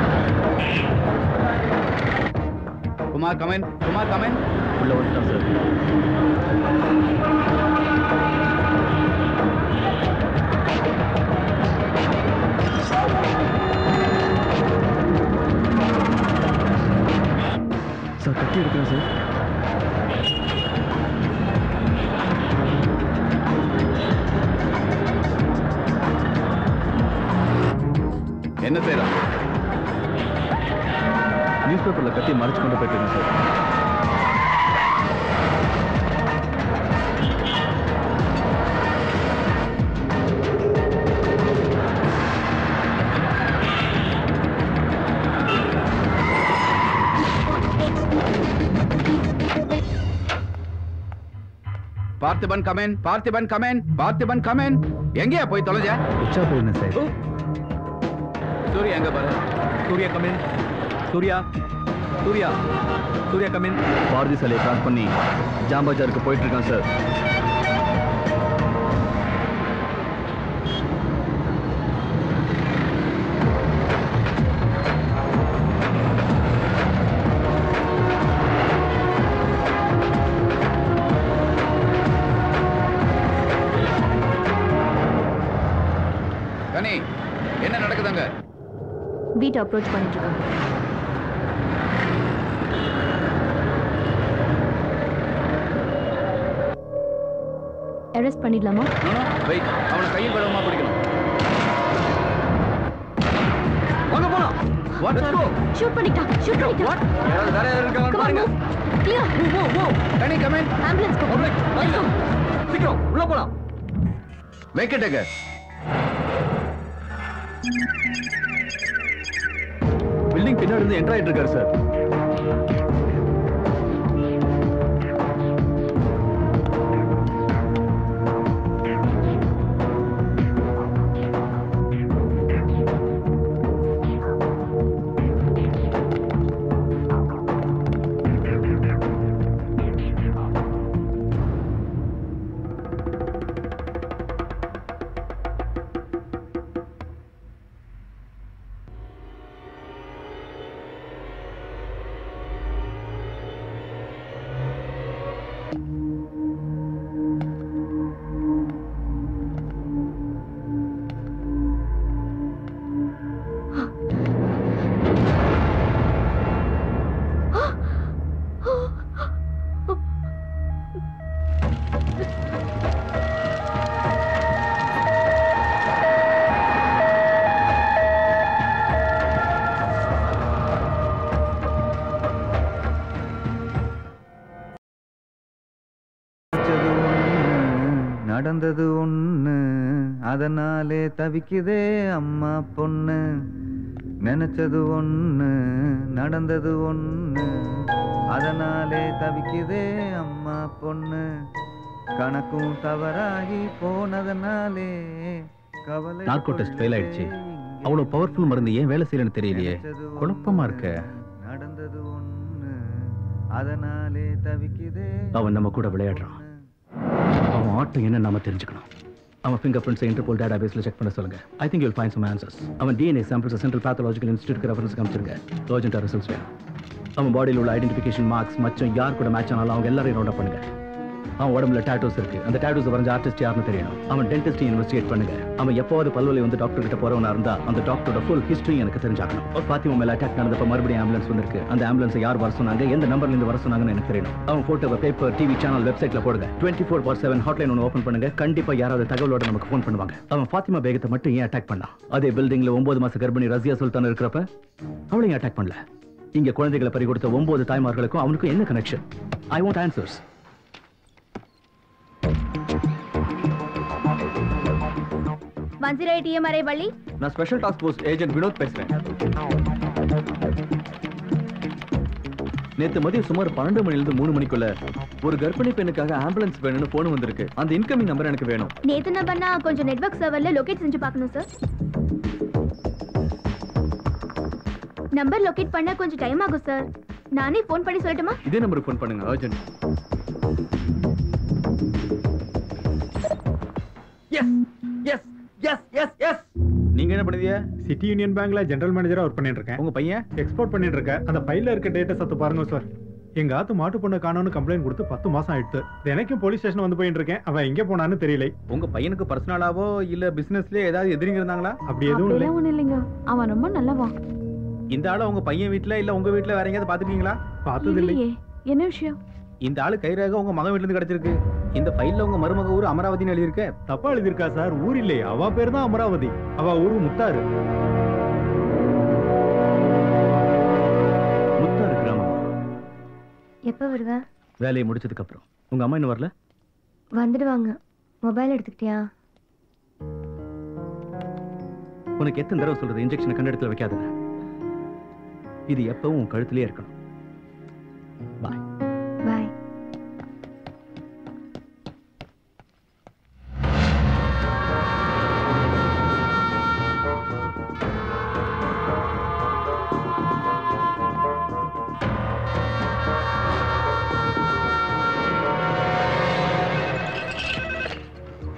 குமார் கமென் குமார் கமென் உள்ள வந்துட்டோம் சார் சார் கட்டி எடுக்கிறேன் சார் என்ன செய்யலாம் நியூஸ் பேப்பர்ல கட்டி மறைச்சு கொண்டு போயிட்டு இருக்கேன் sir Parthiban come on Parthiban come on Parthiban come on எங்கேயா போய் தொலைஞ்ச உச்சா போயிருந்தேன் சார் சூர்யா எங்க பாரு சூர்யா கமின் சூர்யா சூர்யா சூர்யா கமின் பாரதி சாலையை கிராஸ் பண்ணி ஜாம்பாஜாருக்கு போயிட்டு இருக்கான் சார் கனி என்ன நடக்குதுங்க வீட்டை அப்ரோச் பண்ணிட்டு இருக்காங்க அரெஸ்ட் பண்ணிடலாமா வெயிட் அவனை கையில் படமா பிடிக்கணும் வாங்க போலாம் வாட்ஸ் கோ ஷூட் பண்ணிட்டான் ஷூட் பண்ணிட்டான் யாராவது வேற யாரும் இருக்காங்க பாருங்க clear move move move Kani come on ambulance கூப்பிடு சீக்கிரம் உள்ள போலாம் வெங்கடேங்க பில்டிங் பின்னாடி இருந்து என்டர் ஆயிட்டு இருக்காரு சார் நடந்தது ஒண்ணு அதனாலே தவிக்குதே அம்மா பொண்ணு நினைச்சது ஒண்ணு நடந்தது ஒண்ணு அதனாலே தவிக்குதே அம்மா பொண்ணு கணக்கும் தவறாகி போனதனாலே கவலை நார்கோ டெஸ்ட் ஃபெயில் ஆயிடுச்சு அவ்வளவு பவர்ஃபுல் மருந்து ஏன் வேலை செய்யலன்னு தெரியலையே குழப்பமா இருக்க நடந்தது ஒண்ணு அதனாலே தவிக்குதே அவன் நம்ம கூட விளையாடுறான் அவன் ஆட்டம் என்ன நாம தெரிஞ்சுக்கணும் அவன் ஃபிங்கர் பிரிண்ட்ஸ் இன்டர்போல் டேட்டா பேஸ்ல செக் பண்ண சொல்லுங்க I think you'll find some answers அவன் DNA samples central pathological institute reference காமிச்சிருங்க அர்ஜென்ட்டாக ரிசல்ட்ஸ் வேணும் அவன் பாடியில் உள்ள ஐடென்டிஃபிகேஷன் மார்க்ஸ் மச்சம் யார் கூட மேட்ச் ஆனாலும் அவங்க எல்லாரையும் நோட் பண்ணுங்க அவன் உடம்புல டாட்டூஸ் இருக்கு அந்த டாட்டூஸ் வரைஞ்ச ஆர்டிஸ்ட் யாருன்னு தெரியணும் அவன் டென்டிஸ்ட் இன்வெஸ்டிகேட் பண்ணுங்க அவன் எப்போது பல்வலி வந்து டாக்டர் கிட்ட போறவனா இருந்தா அந்த டாக்டரோட ஃபுல் ஹிஸ்டரி எனக்கு தெரிஞ்சாகணும் பாத்திமா மேல அட்டாக் நடந்தப்ப மறுபடியும் ஆம்புலன்ஸ் வந்திருக்கு அந்த ஆம்புலன்ஸ் யார் வர சொன்னாங்க எந்த நம்பர்ல இருந்து வர சொன்னாங்கன்னு எனக்கு தெரியணும் அவன் போட்டோ பேப்பர் டிவி சேனல் வெப்சைட்ல போடுங்க twenty four by seven hotline ஒன்று ஓப்பன் பண்ணுங்க கண்டிப்பா யாராவது தகவலோட நமக்கு ஃபோன் பண்ணுவாங்க அவன் ஃபாத்திமா பேகத்தை மட்டும் ஏன் அட்டாக் பண்ணான் அதே பில்டிங்ல ஒன்பது மாச கர்ப்பிணி ரசியா சுல்தான் இருக்கிறப்ப அவளையும் அட்டாக் பண்ணல இங்க குழந்தைகளை பறி கொடுத்த ஒன்பது தாய்மார்களுக்கும் அவனுக்கும் என்ன கனெக்ஷன் ஐ வாண்ட் ஆன்சர்ஸ் வஞ்சிரை டிஎம்ஆர்ஐ வள்ளி நான் special task force agent Vinod பேசுறேன் நேத்து மதியம் சுமார் பன்னெண்டு மணில இருந்து மூணு மணிக்குள்ள ஒரு கர்ப்பிணி பெண்ணுக்காக ஆம்புலன்ஸ் வேணும்னு போன் வந்திருக்கு அந்த இன்கமிங் நம்பர் எனக்கு வேணும் நேத்து நம்பர்னா கொஞ்சம் நெட்வொர்க் சர்வர்ல லொகேட் செஞ்சு பார்க்கணும் சார் நம்பர் லொகேட் பண்ண கொஞ்சம் டைம் ஆகும் சார் நானே ஃபோன் பண்ணி சொல்லட்டுமா இதே நம்பருக்கு ஃபோன் பண்ணுங்க urgent yes yes yes yes yes நீங்க என்ன பண்ணுவீங்க சிட்டி யூனியன் பேங்க்ல ஜெனரல் மேனேஜரா ஒர்க் பண்ணிட்டு இருக்கேன் உங்க பையன் எக்ஸ்போர்ட் பண்ணிட்டு இருக்கேன் அந்த ஃபைல்ல இருக்க டேட்டா சத்து பாருங்க சார் எங்க ஆத்து மாட்டு பொண்ணு காணோம்னு கம்ப்ளைண்ட் கொடுத்து பத்து மாசம் ஆயிடுத்து தினைக்கும் போலீஸ் ஸ்டேஷன் வந்து போயிட்டு இருக்கேன் அவன் எங்க போனான்னு தெரியல உங்க பையனுக்கு பர்சனலாவோ இல்ல பிசினஸ்லயே ஏதாவது எதிரிங்க இருந்தாங்களா அப்படி எதுவும் இல்லை அப்படிலாம் ஒண்ணும் இல்லைங்க அவன் ரொம்ப நல்லவன் இந்த ஆளு உங்க பையன் வீட்ல இல்ல உங்க வீட்ல வேற எங்கேயாவது பாத்துருக்கீங்களா பார்த்தது இல்லை இல்லையே என்ன விஷயம் இந்த ஆளு கைரேகை உங்க மகன் வீட்ல இருந்து கிடைச்சிருக்கு இந்த ஃபைல்ல உங்க மருமக ஊர் அமராவதினு எழுதியிருக்க தப்பா எழுதியிருக்கா சார் ஊர் இல்லையே அவ பேர் தான் அமராவதி அவ ஊரு முத்தாரு முத்தாறு கிராமம் எப்போ வருவ வேலையை முடிச்சதுக்கு அப்புறம் உங்க அம்மா இன்னும் வரல வந்துடுவாங்க மொபைல் எடுத்துக்கிட்டியா உனக்கு எத்தனை தடவை சொல்றது இன்ஜெக்ஷனை கண்ட இடத்துல வைக்காதுங்க இது எப்பவும் உன் கழுத்திலே இருக்கணும் bye bye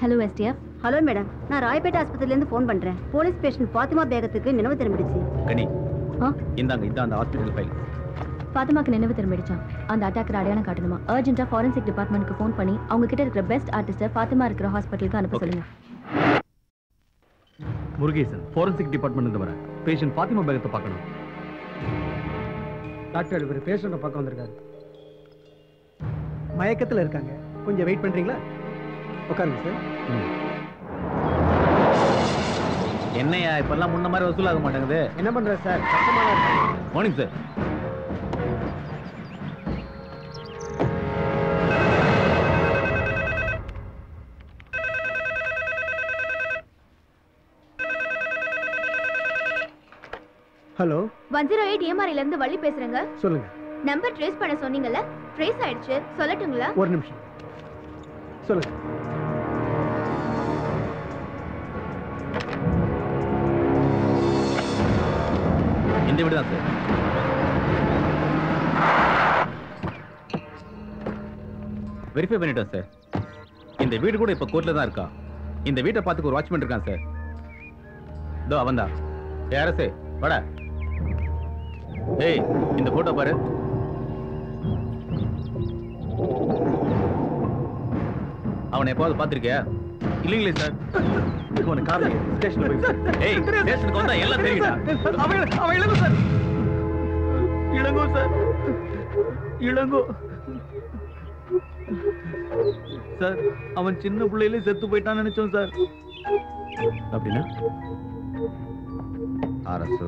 hello STF hello madam நான் ராயப்பேட்டை ஆஸ்பத்திரியிலேருந்து ஃபோன் பண்ணுறேன் போலீஸ் பேஷண்ட் ஃபாத்திமா பேகத்துக்கு நினைவு திரும்பிடுச்சு கனி ஆ இந்தாங்க இதான் அந்த ஹாஸ்பிட்டல் ஃபைல் ஃபாத்திமாக்கு நினைவு திரும்பிடுச்சான் அந்த அட்டாக்கர் அடையாளம் காட்டணுமா அர்ஜென்ட்டாக ஃபாரன்சிக் டிபார்ட்மெண்ட்க்கு ஃபோன் பண்ணி அவங்க கிட்ட இருக்கிற பெஸ்ட் ஆர்டிஸ்ட்டை ஃபாத்திமா இருக்கிற ஹாஸ்பிட்டலுக்கு அனுப்ப சொல்லுங்க முருகேசன் ஃபாரன்சிக் டிபார்ட்மெண்ட் இருந்து வரேன் பேஷண்ட் ஃபாத்திமா பேகத்தை பார்க்கணும் டாக்டர் இவர் பேஷண்ட்டை பார்க்க வந்திருக்காரு மயக்கத்தில் இருக்காங்க கொஞ்சம் வெயிட் பண்ணுறீங்களா உட்காருங்க சார் என்னையா இப்பெல்லாம் முன்ன மாதிரி வசூலாக மாட்டேங்குது என்ன பண்ணுறது சார் கஷ்டமாக தான் இருக்கு morning sir hello one zero eight இஎம்ஆர்ல இருந்து வள்ளி பேசுறேங்க சொல்லுங்க நம்பர் ட்ரேஸ் பண்ண சொன்னீங்கல்ல ட்ரேஸ் ஆயிடுச்சு சொல்லட்டுங்களா ஒரு நிமிஷம் சொல்லுங்க இந்த வீடு தான் சார் வெரிஃபை பண்ணிட்டோம் சார் இந்த வீடு கூட இப்ப கோர்ட்ல தான் இருக்கா இந்த வீட்டை பார்த்துக்க ஒரு வாட்ச்மேன் இருக்கான் சார் இதோ அவன் தான் யாரசே வாடா ஏய் இந்த போட்டோ பாரு அவனை எப்பாவது பார்த்திருக்கியா இல்லைங்களே சார் உனக்கு காரணம் ஸ்டேஷன்ல போய் ஏய் ஸ்டேஷனுக்கு வந்தா எல்லாம் தெரியுடா அவன் அவன் Ilango sir Ilango sir Ilango sir அவன் சின்ன பிள்ளையிலே செத்து போயிட்டான்னு நினைச்சோம் சார் அப்படின்னா அரசு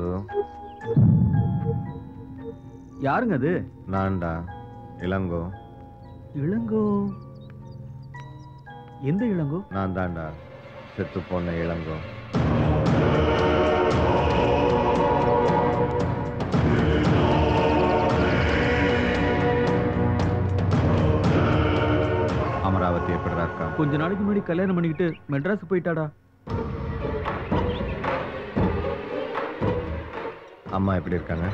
யாருங்க அது நான்டா இளங்கோ இளங்கோ எந்த இளங்கோ நான் தான்டா செத்து போன இளங்கோ அமராவதி எப்படிடா இருக்கா கொஞ்ச நாளைக்கு முன்னாடி கல்யாணம் பண்ணிக்கிட்டு மெட்ராஸ் போயிட்டாடா அம்மா எப்படி இருக்காங்க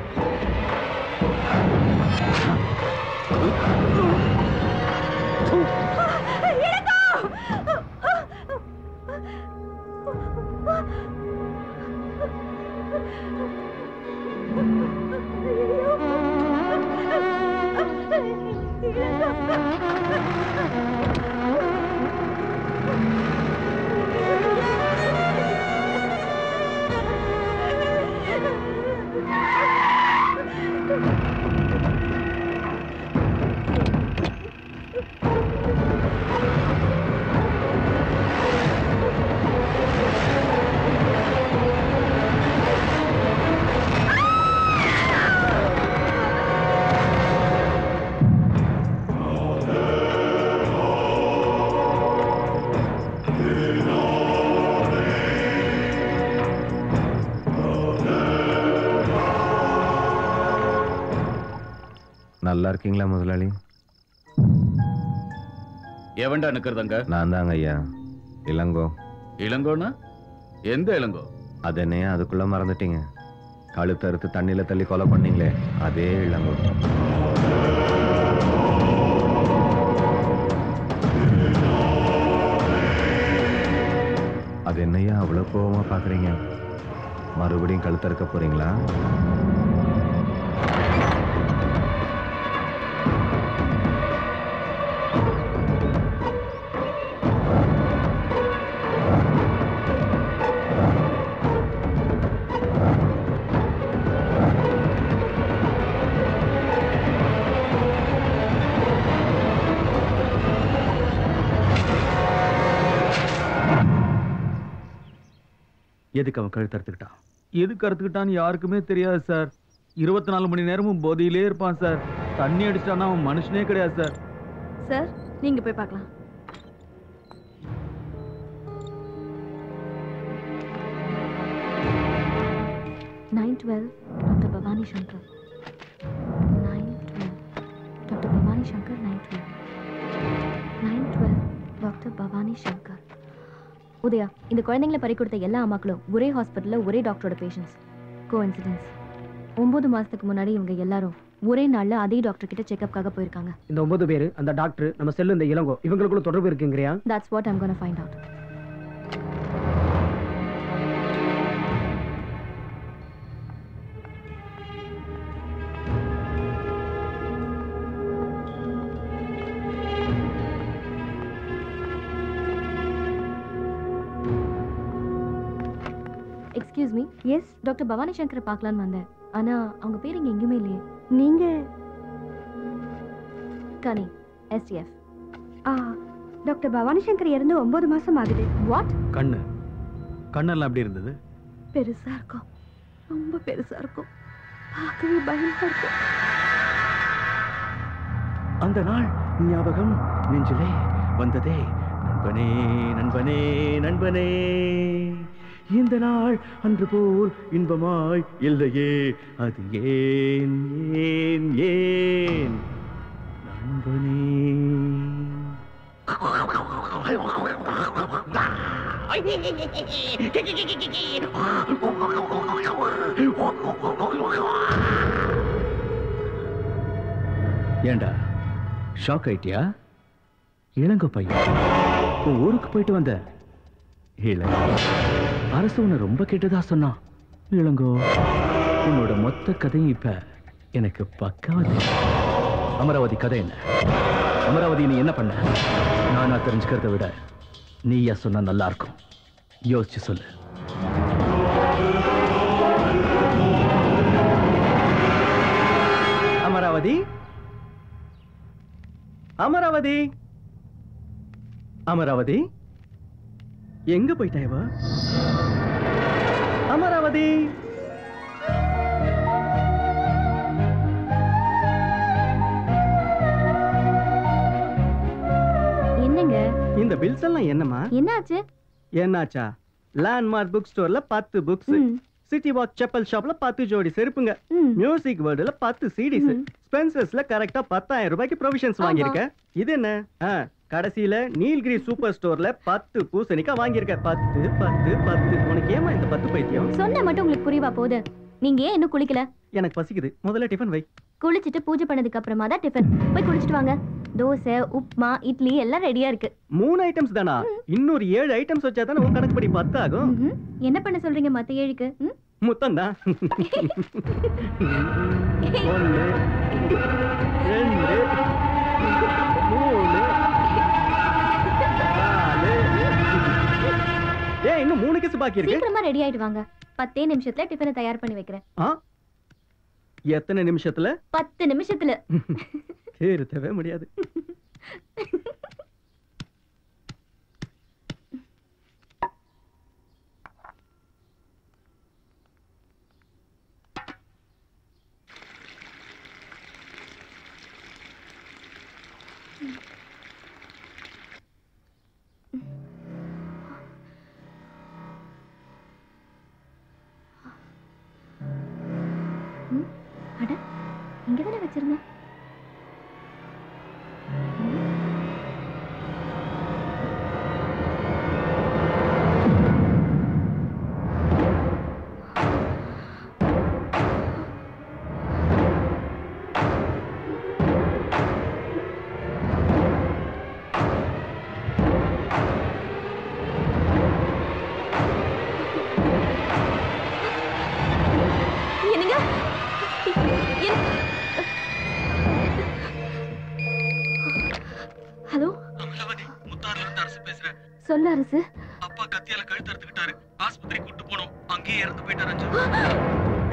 நல்லா இருக்கீங்களா முதலாளி எவன்டா நிக்கிறதங்க நான் தாங்க ஐயா இளங்கோ இளங்கோனா எந்த இளங்கோ அதனே அதுக்குள்ள மறந்துட்டீங்க கழுத்து அறுத்து தண்ணியில தள்ளி கொலை பண்ணீங்களே அதே இளங்கோ அது என்னையா அவ்வளவு கோவமா பாக்குறீங்க மறுபடியும் கழுத்தறுக்க போறீங்களா எதுக்கு அவன் கழுத்து அறுத்துக்கிட்டான் எதுக்கு அறுத்துக்கிட்டான்னு யாருக்குமே தெரியாது சார் இருபத்தி நாலு மணி நேரமும் போதையிலே இருப்பான் சார் தண்ணி அடிச்சிட்டானா அவன் மனுஷனே கிடையாது சார் சார் நீங்க போய் பார்க்கலாம் nine twelve doctor Bhavani Shankar nine twelve doctor Bhavani Shankar nine twelve nine twelve doctor Bhavani Shankar Udaya இந்த குழந்தைங்களை பறி கொடுத்த எல்லா அம்மாக்களும் ஒரே ஹாஸ்பிட்டலில் ஒரே டாக்டரோட பேஷண்ட்ஸ் கோ இன்சிடென்ஸ் ஒம்பது மாதத்துக்கு முன்னாடி இவங்க எல்லாரும் ஒரே நாள்ல அதே டாக்டர் கிட்ட செக்கப்காக போயிருக்காங்க இந்த ஒன்பது பேர் அந்த டாக்டர் நம்ம செல்லு இந்த இளங்கோ இவங்களுக்குள்ள தொடர்பு இருக்குங்கிறியா that's what I'm gonna find out excuse me yes doctor Bhavani சங்கரை பார்க்கலான்னு வந்தேன் ஆனா அவங்க பேர் இங்க எங்கேயுமே இல்லையே நீங்க கனி எஸ்டிஎஃப் ஆ டாக்டர் பவானி சங்கர் இறந்து ஒன்பது மாசம் ஆகுது வாட் கண்ணு கண்ணெல்லாம் எப்படி இருந்தது பெருசா இருக்கும் ரொம்ப பெருசா இருக்கும் பார்க்கவே பயமா இருக்கும் அந்த நாள் ஞாபகம் நெஞ்சிலே வந்ததே நண்பனே நண்பனே நண்பனே இந்த நாள் அன்று போல் இன்பமாய் இல்லையே அது ஏன் ஏன் ஏன் நண்பனே ஏண்டா ஷாக் ஆயிட்டியா இளங்கோ பையன் உன் ஊருக்கு போயிட்டு வந்த இளங்கோ அரசு உன்னை ரொம்ப கெட்டதா சொன்னான் இளங்கோ உன்னோட மொத்த கதையும் இப்ப எனக்கு பக்காவா தெரியும். அமராவதி கதை என்ன அமராவதி நீ என்ன பண்ண நானா தெரிஞ்சுக்கிறத விட நீயா சொன்னா நல்லா இருக்கும் யோசிச்சு சொல்லு அமராவதி அமராவதி அமராவதி எங்க போயிட்டா இவ அமராவதி என்னங்க இந்த பில்ஸ் எல்லாம் என்னமா என்னாச்சு என்னாச்சா லேண்ட்மார்க் புக் ஸ்டோர்ல பத்து புக்ஸ் சிட்டி வாக் செப்பல் ஷாப்ல பத்து ஜோடி செருப்புங்க மியூசிக் வேர்ல்டுல பத்து சிடிஸ் ஸ்பென்சர்ஸ்ல கரெக்டா பத்தாயிரம் ரூபாய்க்கு ப்ரொவிஷன்ஸ் வாங்கியிருக்க இது என்ன ஆ, கடைசியில நீல்கிரி சூப்பர் ஸ்டோர்ல பத்து பூசணிக்காய் வாங்கியிருக்க பத்து பத்து பத்து உனக்கு ஏமா இந்த பத்து பைத்தியம் சொன்ன மட்டும் உங்களுக்கு புரியவா போகுது நீங்க ஏன் இன்னும் குளிக்கல எனக்கு பசிக்குது முதல்ல டிஃபன் வை குளிச்சிட்டு பூஜை பண்ணதுக்கு அப்புறமா தான் டிஃபன் போய் குளிச்சிட்டு வாங்க தோசை உப்மா இட்லி எல்லாம் ரெடியா இருக்கு மூணு ஐட்டம்ஸ் தானா இன்னொரு ஏழு ஐட்டம்ஸ் வச்சா தானே உன் கணக்குப்படி பத்து ஆகும் ம்ஹும். என்ன பண்ண சொல்றீங்க மத்த ஏழுக்கு ம்? முத்தம் தான் ஒன்று ரெண்டு மூணு நாலு ஏன் இன்னும் மூணு கிஸ் பாக்கி இருக்கு சீக்கிரமா ரெடி ஆயிட்டு வாங்க பத்தே நிமிஷத்துல டிஃபனை தயார் பண்ணி வைக்கிறேன் ஆ எத்தனை நிமிஷத்துல பத்து நிமிஷத்துல திருத்தவே முடியாது ம்? அட இங்க தானே வச்சிருந்தேன் என்னங்க என்- ஹலோ முத்தாறுல இருந்து அரசு பேசுறேன் சொல்லு அரசு அப்பா கத்தியால கழுத்து அறுத்துக்கிட்டாரு ஆஸ்பத்திரி கூட்டு போனோம் அங்கேயே இறந்து போயிட்டாரு அஞ்சு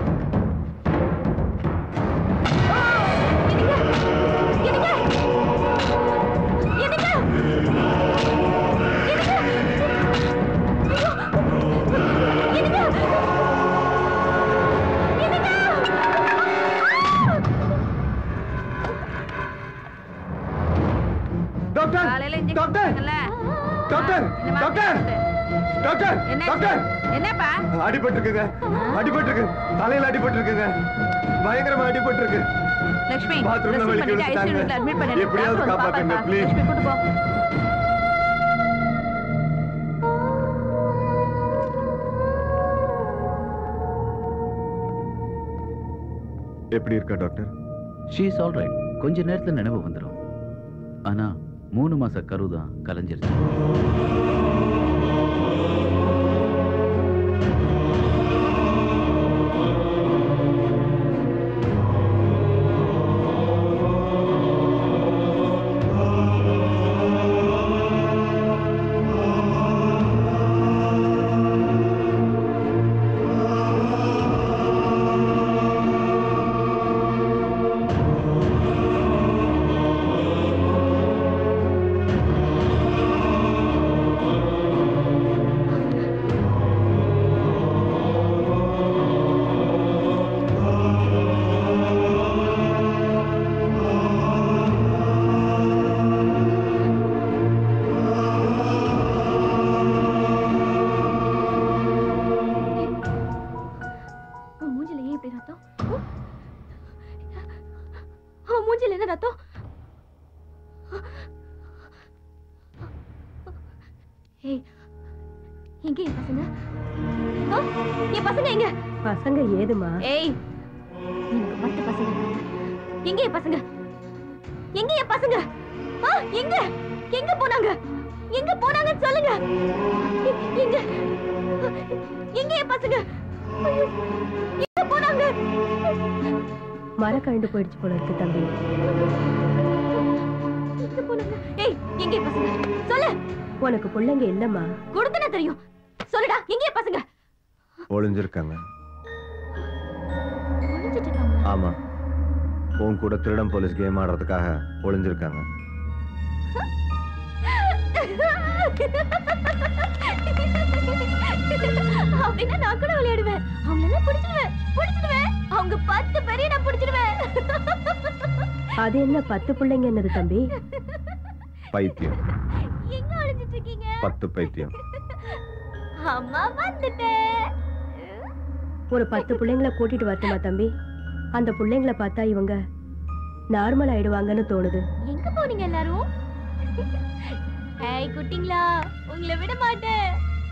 doctor doctor doctor doctor doctor doctor என்னப்பா அடிபட்டிருக்குங்க அடிபட்டிருக்கு தலையில அடிபட்டிருக்குங்க பயங்கரமா அடிபட்டிருக்கு லட்சுமி பாத்ரூம்ல dressing வலிக்கு பண்ணிட்டு ICU ல admit பண்ணிடு. எப்படியாவது டாக்டர் வந்து காப்பாத்துங்க பாப்பாருப்பா. ப்ளீஸ் லட்சுமி கூட்டு போ எப்படி இருக்கா doctor she is all right கொஞ்ச நேரத்துல நினைவு வந்துடும் ஆனா மூணு மாச கரு தான் கலைஞ்சிருச்சு உன் மூஞ்சில ஏன் இப்படி ரத்தம் உன் மூஞ்சில என்ன ரத்தம் ஏய் எங்க என் பசங்க ஆ? என் பசங்க எங்க பசங்க ஏதுமா ஏய் எனக்கு பத்து பசங்க இருக்காங்க. எங்க என் பசங்க எங்க என் பசங்க ஆ, எங்க எங்க போனாங்க எங்க போனாங்கன்னு சொல்லுங்க எ- எங்க எங்க என் பசங்க ஐயோ, எங்க போனாங்க மரக்கழண்டு போயிடுச்சு போல இருக்கு தம்பி எங்க போனாங்க ஏய் எங்க என் பசங்க சொல்லு உனக்கு பிள்ளைங்க இல்லம்மா கொடுத்தன தெரியும் சொல்லுடா எங்க என் பசங்க ஒளிஞ்சிருக்காங்க ஒளிஞ்சிட்டு இருக்காங்க ஆமா உன் கூட திருடம் போலீஸ் கேம் ஆடுறதுக்காக ஒளிஞ்சிருக்காங்க அப்படின்னா நான் கூட விளையாடுவேன் அவங்கள எல்லாம் பிடிச்சிடுவேன் பிடிச்சிடுவேன் அவங்க பத்து பேரையும் நான் பிடிச்சிடுவேன் அது என்ன பத்து பிள்ளைங்க என்னது தம்பி பைத்தியம் எங்க ஒளிஞ்சிட்டு இருக்கீங்க பத்து பைத்தியம் அம்மா வந்துட்டேன் ஒரு பத்து பிள்ளைங்கள கூட்டிட்டு வரட்டுமா தம்பி அந்த பிள்ளைங்கள பார்த்தா இவங்க நார்மல் ஆயிடுவாங்கன்னு தோணுது எங்க போனீங்க எல்லாரும் ஏய் குட்டிங்களா உங்களை விட மாட்டேன்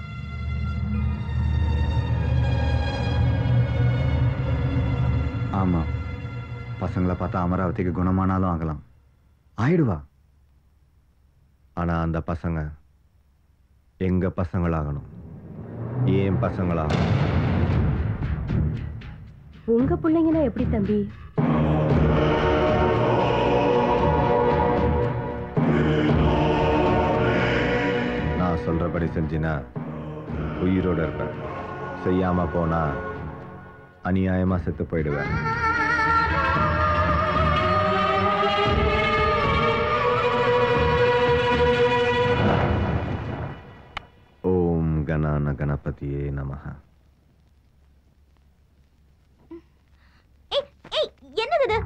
ஆமா பசங்களை பார்த்தா அமராவதிக்கு குணமானாலும் ஆகலாம் ஆயிடுவா ஆனா அந்த பசங்க எங்க பசங்களாகணும் ஏன் பசங்களாகணும் உங்க பிள்ளைங்கன்னா எப்படி தம்பி நான் சொல்றபடி செஞ்சினா உயிரோட இருப்பேன் செய்யாம போனா அநியாயமா செத்து போயிடுவேன் ஓம் கணான கணபதியே நமஹ ஏய் ஏய் என்னது இது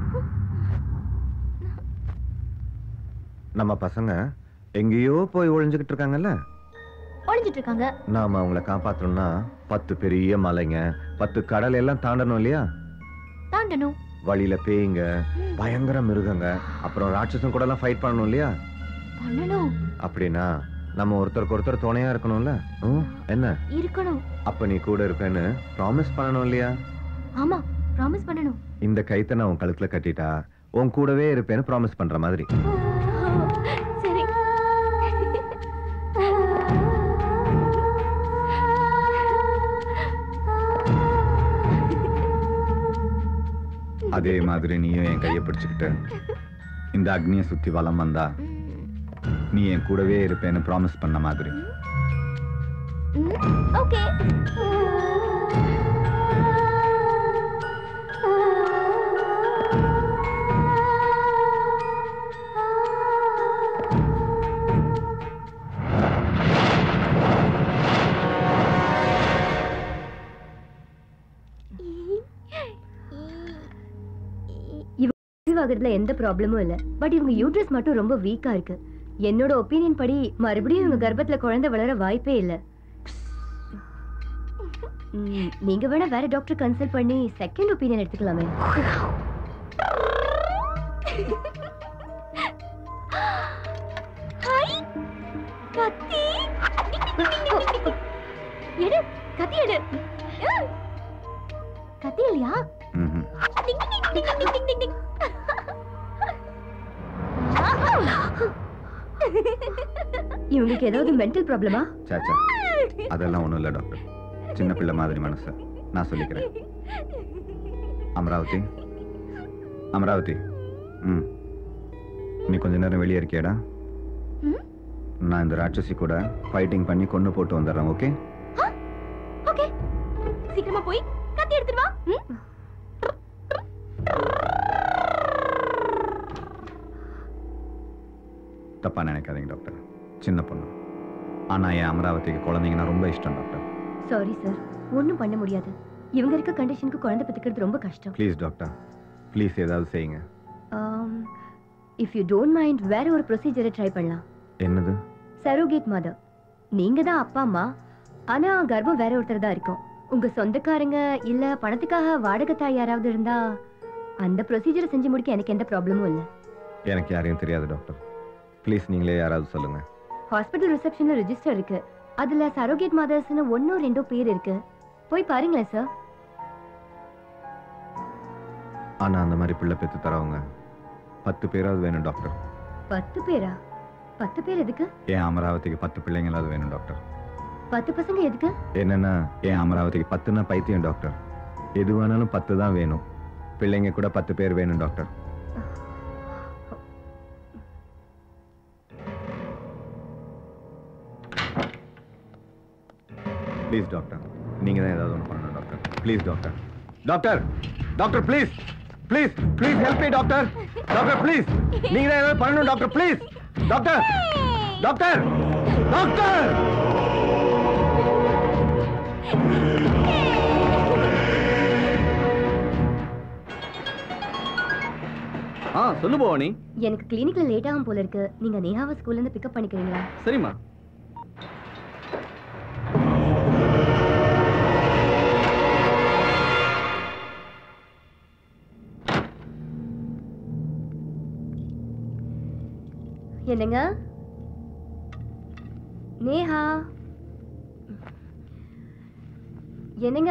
நம்ம பசங்க எங்கேயோ போய் ஒளிஞ்சுக்கிட்டு இருக்காங்கல்ல ஒளிஞ்சிட்டு இருக்காங்க நாம அவங்கள காப்பாத்தணும்னா பத்து பெரிய மலைங்க பத்து கடல் எல்லாம் தாண்டணும் இல்லையா தாண்டணும் வழியில பேய்ங்க பயங்கர மிருகங்க அப்புறம் ராட்சசம் கூட எல்லாம் ஃபைட் பண்ணணும் இல்லையா பண்ணணும் அப்படின்னா நம்ம ஒருத்தருக்கு ஒருத்தர் துணையா இருக்கணும்ல ம், என்ன இருக்கணும் அப்ப நீ கூட இருப்பேன்னு ப்ராமிஸ் பண்ணணும் இல்லையா ஆமா ப்ராமிஸ் பண்ணணும் இந்த கைத்தை நான் உன் கழுத்துல கட்டிட்டா உன் கூடவே இருப்பேன்னு ப்ராமிஸ் பண்ற மாதிரி சரி அதே மாதிரி நீயும் என் கையை பிடிச்சுக்கிட்டு இந்த அக்னியை சுத்தி வலம் வந்தா நீ என் கூடவே இருப்பேன்னு ப்ராமிஸ் பண்ண மாதிரி ஓகே ஆகுறதுல எந்த ப்ராப்ளமும் இல்ல பட் இவங்க யூட்ரஸ் மட்டும் ரொம்ப வீக்கா இருக்கு என்னோட ஒப்பீனியன் படி மறுபடியும் இவங்க கர்ப்பத்துல குழந்தை வளர வாய்ப்பே இல்ல ம், நீங்க வேணா வேற டாக்டர் கன்சல்ட் பண்ணி செகண்ட் ஒப்பீனியன் எடுத்துக்கலாமே ஹாய் கத்தி எடு கத்தி எடு ஏய், கத்தி இல்லையா ம்ஹும். டிங் இவங்களுக்கு ஏதாவது மென்டல் ப்ராப்ளமா சாச்சா அதெல்லாம் ஒண்ணும் இல்ல டாக்டர் சின்ன பிள்ளை மாதிரி மனசு நான் சொல்லிக்கிறேன் அமராவதி அமராவதி ம் நீ கொஞ்ச நேரம் வெளியே இருக்கியாடா நான் இந்த ராட்சசி கூட ஃபைட்டிங் பண்ணி கொண்டு போட்டு வந்துடுறேன் ஓகே ஓகே சீக்கிரமா போய் கத்தி எடுத்துட்டு வா ம்? தப்பா நினைக்காதீங்க டாக்டர் சின்ன பொண்ணு ஆனா என் அமராவதிக்கு குழந்தைங்கன்னா ரொம்ப இஷ்டம் டாக்டர் சாரி சார் ஒண்ணும் பண்ண முடியாது இவங்க இருக்க கண்டிஷனுக்கு குழந்தை பெத்துக்கிறது ரொம்ப கஷ்டம் ப்ளீஸ் டாக்டர் ப்ளீஸ் ஏதாவது செய்யுங்க இஃப் யூ டோன்ட் மைண்ட் வேற ஒரு ப்ரொசீஜரை ட்ரை பண்ணலாம் என்னது சரோகேட் மதர் நீங்க தான் அப்பா அம்மா ஆனா கர்ப்பம் வேற ஒருத்தர் தான் இருக்கும் உங்க சொந்தக்காரங்க இல்ல பணத்துக்காக வாடகை தாய் யாராவது இருந்தா அந்த ப்ரொசீஜரை செஞ்சு முடிக்க எனக்கு எந்த ப்ராப்ளமும் இல்ல எனக்கு யாரையும் தெரியாது டாக்டர் ப்ளீஸ் நீங்களே யாராவது சொல்லுங்க ஹாஸ்பிட்டல் ரிசப்ஷன்ல ரெஜிஸ்டர் இருக்கு அதுல சரோகேட் மதர்ஸ்னு ஒன்னோ ரெண்டோ பேர் இருக்கு போய் பாருங்களேன் சார் ஆனா அந்த மாதிரி பிள்ளை பெத்து தரவங்க பத்து பேராவது வேணும் டாக்டர் பத்து பேரா பத்து பேர் எதுக்கு என் அமராவதிக்கு பத்து பிள்ளைங்களாவது வேணும் டாக்டர் பத்து பசங்க எதுக்கு என்னன்னா என் அமராவதிக்கு பத்துன்னா பைத்தியம் டாக்டர் எது வேணாலும் பத்து தான் வேணும் பிள்ளைங்க கூட பத்து பேர் வேணும் டாக்டர் ப்ளீஸ் டாக்டர் நீங்க தான் ஏதாவது ஒன்று பண்ணணும் doctor please doctor doctor doctor please please please help me doctor doctor please நீங்க தான் ஏதாவது பண்ணணும் doctor please doctor doctor doctor ஆ சொல்லு பவானி எனக்கு கிளினிக்ல லேட் ஆகும் போல இருக்கு நீங்க நேஹாவை ஸ்கூல்ல இருந்து பிக்கப் பண்ணிக்கிறீங்களா சரிம்மா என்னங்க நேஹா என்னங்க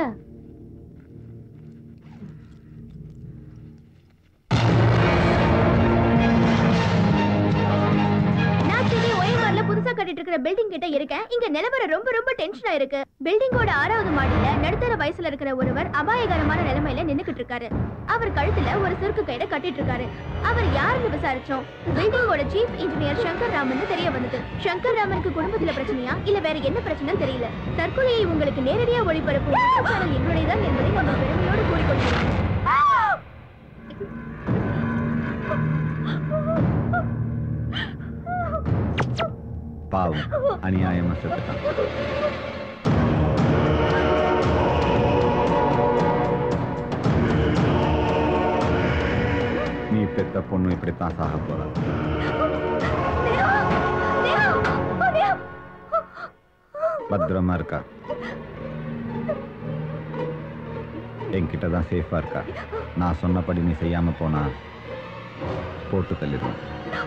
நான் சென்னை ஒயமார்ல புதுசா கட்டிட்டு இருக்கிற பில்டிங் கிட்ட இருக்கேன் இங்க நிலவரம் ரொம்ப ரொம்ப டென்ஷனா இருக்கு பில்டிங்கோட ஆறாவது மாடியில நடுத்தர வயசுல இருக்கிற ஒருவர் அபாயகரமான நிலைமையில நின்னுக்கிட்டு இருக்காரு அவர் கழுத்துல ஒரு சுருக்கு கயிறை கட்டிட்டு இருக்காரு அவர் யாருன்னு விசாரிச்சோம் பில்டிங்கோட சீஃப் இன்ஜினியர் சங்கர் ராமன் தெரிய வந்தது சங்கர் ராமனுக்கு குடும்பத்துல பிரச்சனையா இல்ல வேற என்ன பிரச்சனை தெரியல தற்கொலையை உங்களுக்கு நேரடியா ஒளிபரப்பும் சேனல் எங்களுடையதான் என்பதை நாங்கள் பெருமையோடு கூறிக்கொள்கிறோம் பாவம் அநியாயமா செத்துட்டான் நீ பெத்த பொண்ணு இப்படித்தான் சாக போறா பத்திரமா இருக்கா என்கிட்ட தான் சேஃபா இருக்கா நான் சொன்னபடி நீ செய்யாம போனா போட்டு தள்ளிடுவேன்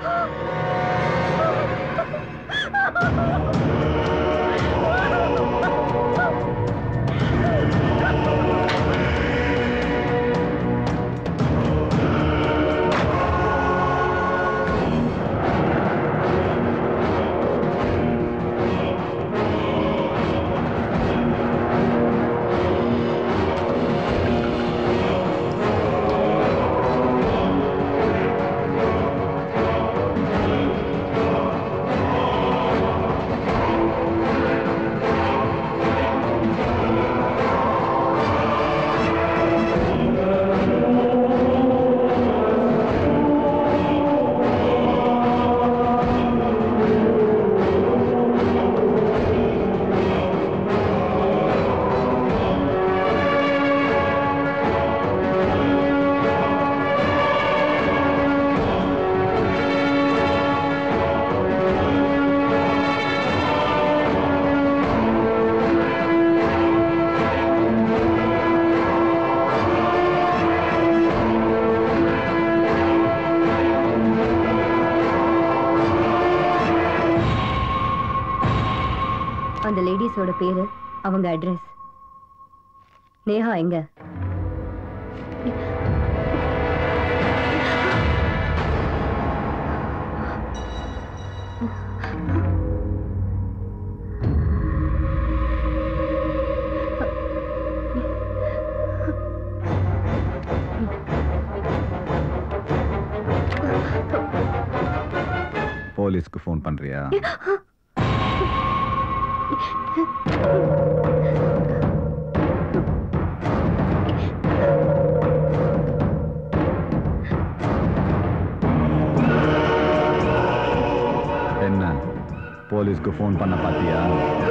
அந்த லேடிஸோட பேரு அவங்க அட்ரஸ் நேஹா எங்க போலீஸ்க்கு ஃபோன் பண்றியா என்ன போலீஸ்க்கு ஃபோன் பண்ண பாத்தியா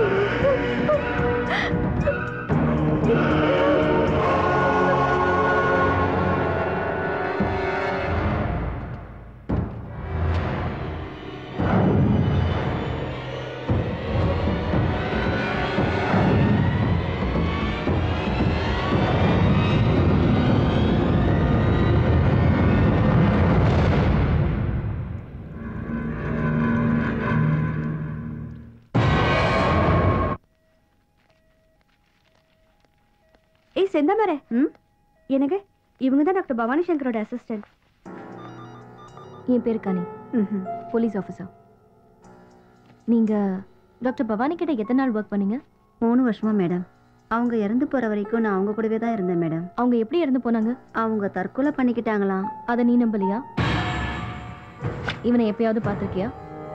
ஏய் செந்தாமரை ம் என்னங்க இவங்க தான் டாக்டர் பவானி சங்கரோட அசிஸ்டன்ட் என் பேர் கனி போலீஸ் ஆஃபீஸர் நீங்க டாக்டர் பவானி கிட்ட எத்தனை நாள் ஒர்க் பண்ணீங்க மூணு வருஷமா மேடம் அவங்க இறந்து போற வரைக்கும் நான் அவங்க கூடவே தான் இருந்தேன் மேடம் அவங்க எப்படி இறந்து போனாங்க அவங்க தற்கொலை பண்ணிக்கிட்டாங்களாம் அதை நீ நம்பலையா இவனை எப்பயாவது பார்த்திருக்கியா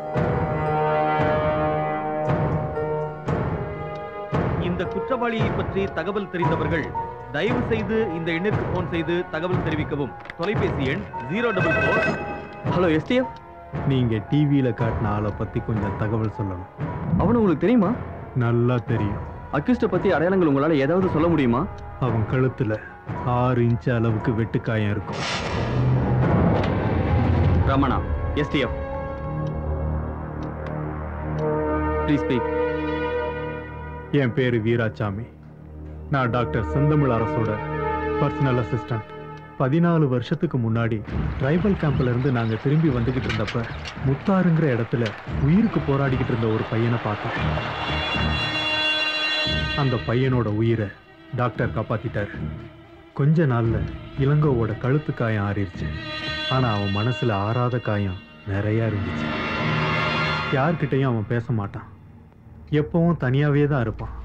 இந்த குற்றவாளியை பற்றி தகவல் தெரிந்தவர்கள் தயவு செய்து இந்த எண்ணிற்கு போன் செய்து தகவல் தெரிவிக்கவும் தொலைபேசி எண் zero double four hello STF நீங்க டிவியில காட்டின ஆளை பத்தி கொஞ்சம் தகவல் சொல்லணும் அவனு உங்களுக்கு தெரியுமா நல்லா தெரியும் அக்யூஸ்ட பத்தி அடையாளங்கள் உங்களால ஏதாவது சொல்ல முடியுமா அவன் கழுத்துல ஆறு இன்ச் அளவுக்கு வெட்டுக்காயம் இருக்கும் ரமணா எஸ்டிஎஃப் ப்ளீஸ் ஸ்பீக் என் பேரு வீராசாமி நான் டாக்டர் செந்தமிழ் அரசோட பர்சனல் அசிஸ்டன்ட் பதினாலு வருஷத்துக்கு முன்னாடி ட்ரைபல் கேம்ப்ல இருந்து நாங்க திரும்பி வந்துகிட்டு இருந்தப்ப முத்தாருங்கிற இடத்துல உயிருக்கு போராடிக்கிட்டு இருந்த ஒரு பையனை பார்த்தோம் அந்த பையனோட உயிரை டாக்டர் காப்பாத்திட்டாரு கொஞ்ச நாள்ல இளங்கோவோட கழுத்து காயம் ஆறிடுச்சு ஆனா அவன் மனசுல ஆறாத காயம் நிறைய இருந்துச்சு யார்கிட்டயும் அவன் பேச மாட்டான் எப்பவும் தனியாவே தான் இருப்பான்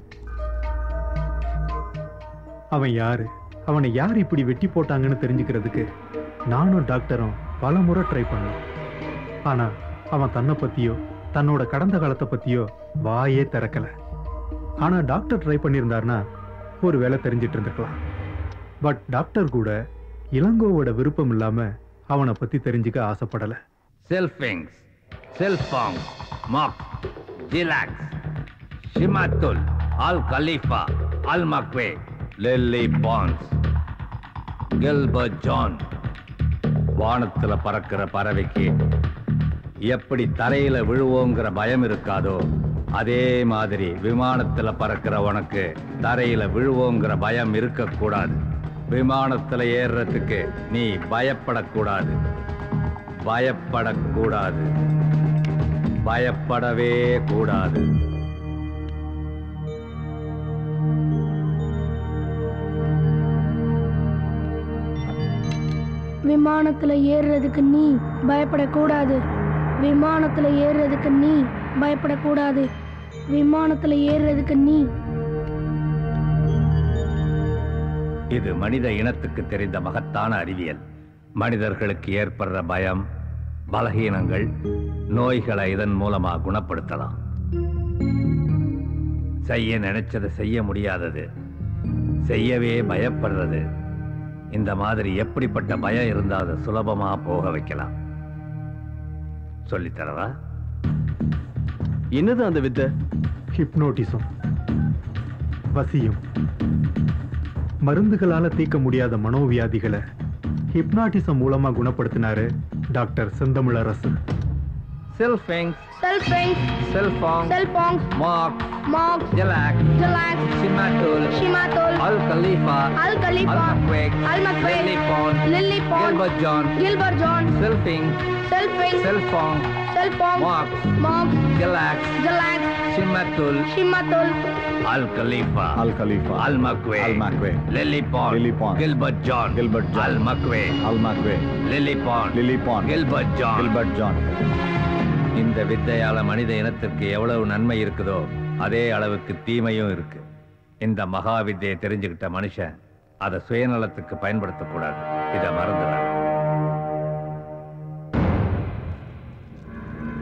அவன் யாரு அவனை யார் இப்படி வெட்டி போட்டாங்கன்னு தெரிஞ்சுக்கிறதுக்கு நானும் டாக்டரும் பல முறை ட்ரை பண்ணோம் ஆனா அவன் தன்னை பத்தியோ தன்னோட கடந்த காலத்தை பத்தியோ வாயே திறக்கல ஆனா டாக்டர் ட்ரை பண்ணியிருந்தாருன்னா ஒரு வேலை தெரிஞ்சிட்டு இருந்திருக்கலாம் பட் டாக்டர் கூட இளங்கோவோட விருப்பம் இல்லாம அவனை பத்தி தெரிஞ்சுக்க ஆசைப்படல செல்ஃபிங்ஸ் செல்ஃபாங் மாக் ஜிலாக்ஸ் ஷிமாத்துல் அல் கலீஃபா அல் மக்வே லில்லி பான்ஸ் கில்பர்ட் ஜான் வானத்துல பறக்கிற பறவைக்கு எப்படி தரையில விழுவோங்கிற பயம் இருக்காதோ அதே மாதிரி விமானத்துல பறக்கிற உனக்கு தரையில விழுவோங்கிற பயம் இருக்கக்கூடாது விமானத்துல ஏறுறதுக்கு நீ பயப்படக்கூடாது பயப்படக்கூடாது பயப்படவே கூடாது விமானத்துல ஏறுறதுக்கு நீ பயப்படக்கூடாது விமானத்துல ஏறுறதுக்கு நீ பயப்படக்கூடாது விமானத்துல ஏறுறதுக்கு நீ இது மனித இனத்துக்கு தெரிந்த மகத்தான அறிவியல் மனிதர்களுக்கு ஏற்படுற பயம் பலகீனங்கள் நோய்களை இதன் மூலமா குணப்படுத்தலாம் செய்ய நினைச்சதை செய்ய முடியாதது செய்யவே பயப்படுறது இந்த மாதிரி எப்படிப்பட்ட பயம் இருந்தா அதை சுலபமா போக வைக்கலாம் சொல்லித்தரவா என்னது அந்த வித்தை ஹிப்னோட்டிசம் வசியம் மருந்துகளால தீர்க்க முடியாத மனோவியாதிகளை ஹிப்னாட்டிசம் மூலமா குணப்படுத்தினாரு டாக்டர் செந்தமிழரசு செல்ஃபிங்ஸ் செல்ஃபிங்ஸ் செல்ஃபாங் செல்ஃபாங் மார்க் மார்க் ஜெலாக் ஜலாக்ஸ் சிமாட்டோல் ஷிமாத்தோல் Al Khalifa Al Khalifa Al மக்வேக் அல் மக்வேக் Lily Bond Lily Bond Gilbert John Gilbert John செல்ஃபிங் செல்ஃபிங் செல்ஃபாங் செல்ஃபாங் மார்க் மார்க் ஜெலாக் ஜலாக்ஸ் சிமாட்டோல் ஷிமாத்தோல் அல் கலீஃபா அல் கலீஃபா அல் மக்வே அல் மக்வே Lily Bond Lily Bond Gilbert John Gilbert John Al மக்வே அல் மக்வே Lily Bond Lily Bond Gilbert John Gilbert John இந்த வித்தையால மனித இனத்திற்கு எவ்வளவு நன்மை இருக்குதோ அதே அளவுக்கு தீமையும் இருக்கு இந்த மகா வித்தையை தெரிஞ்சுக்கிட்ட மனுஷன் அதை சுயநலத்துக்கு பயன்படுத்தக்கூடாது இதை மறந்துடாது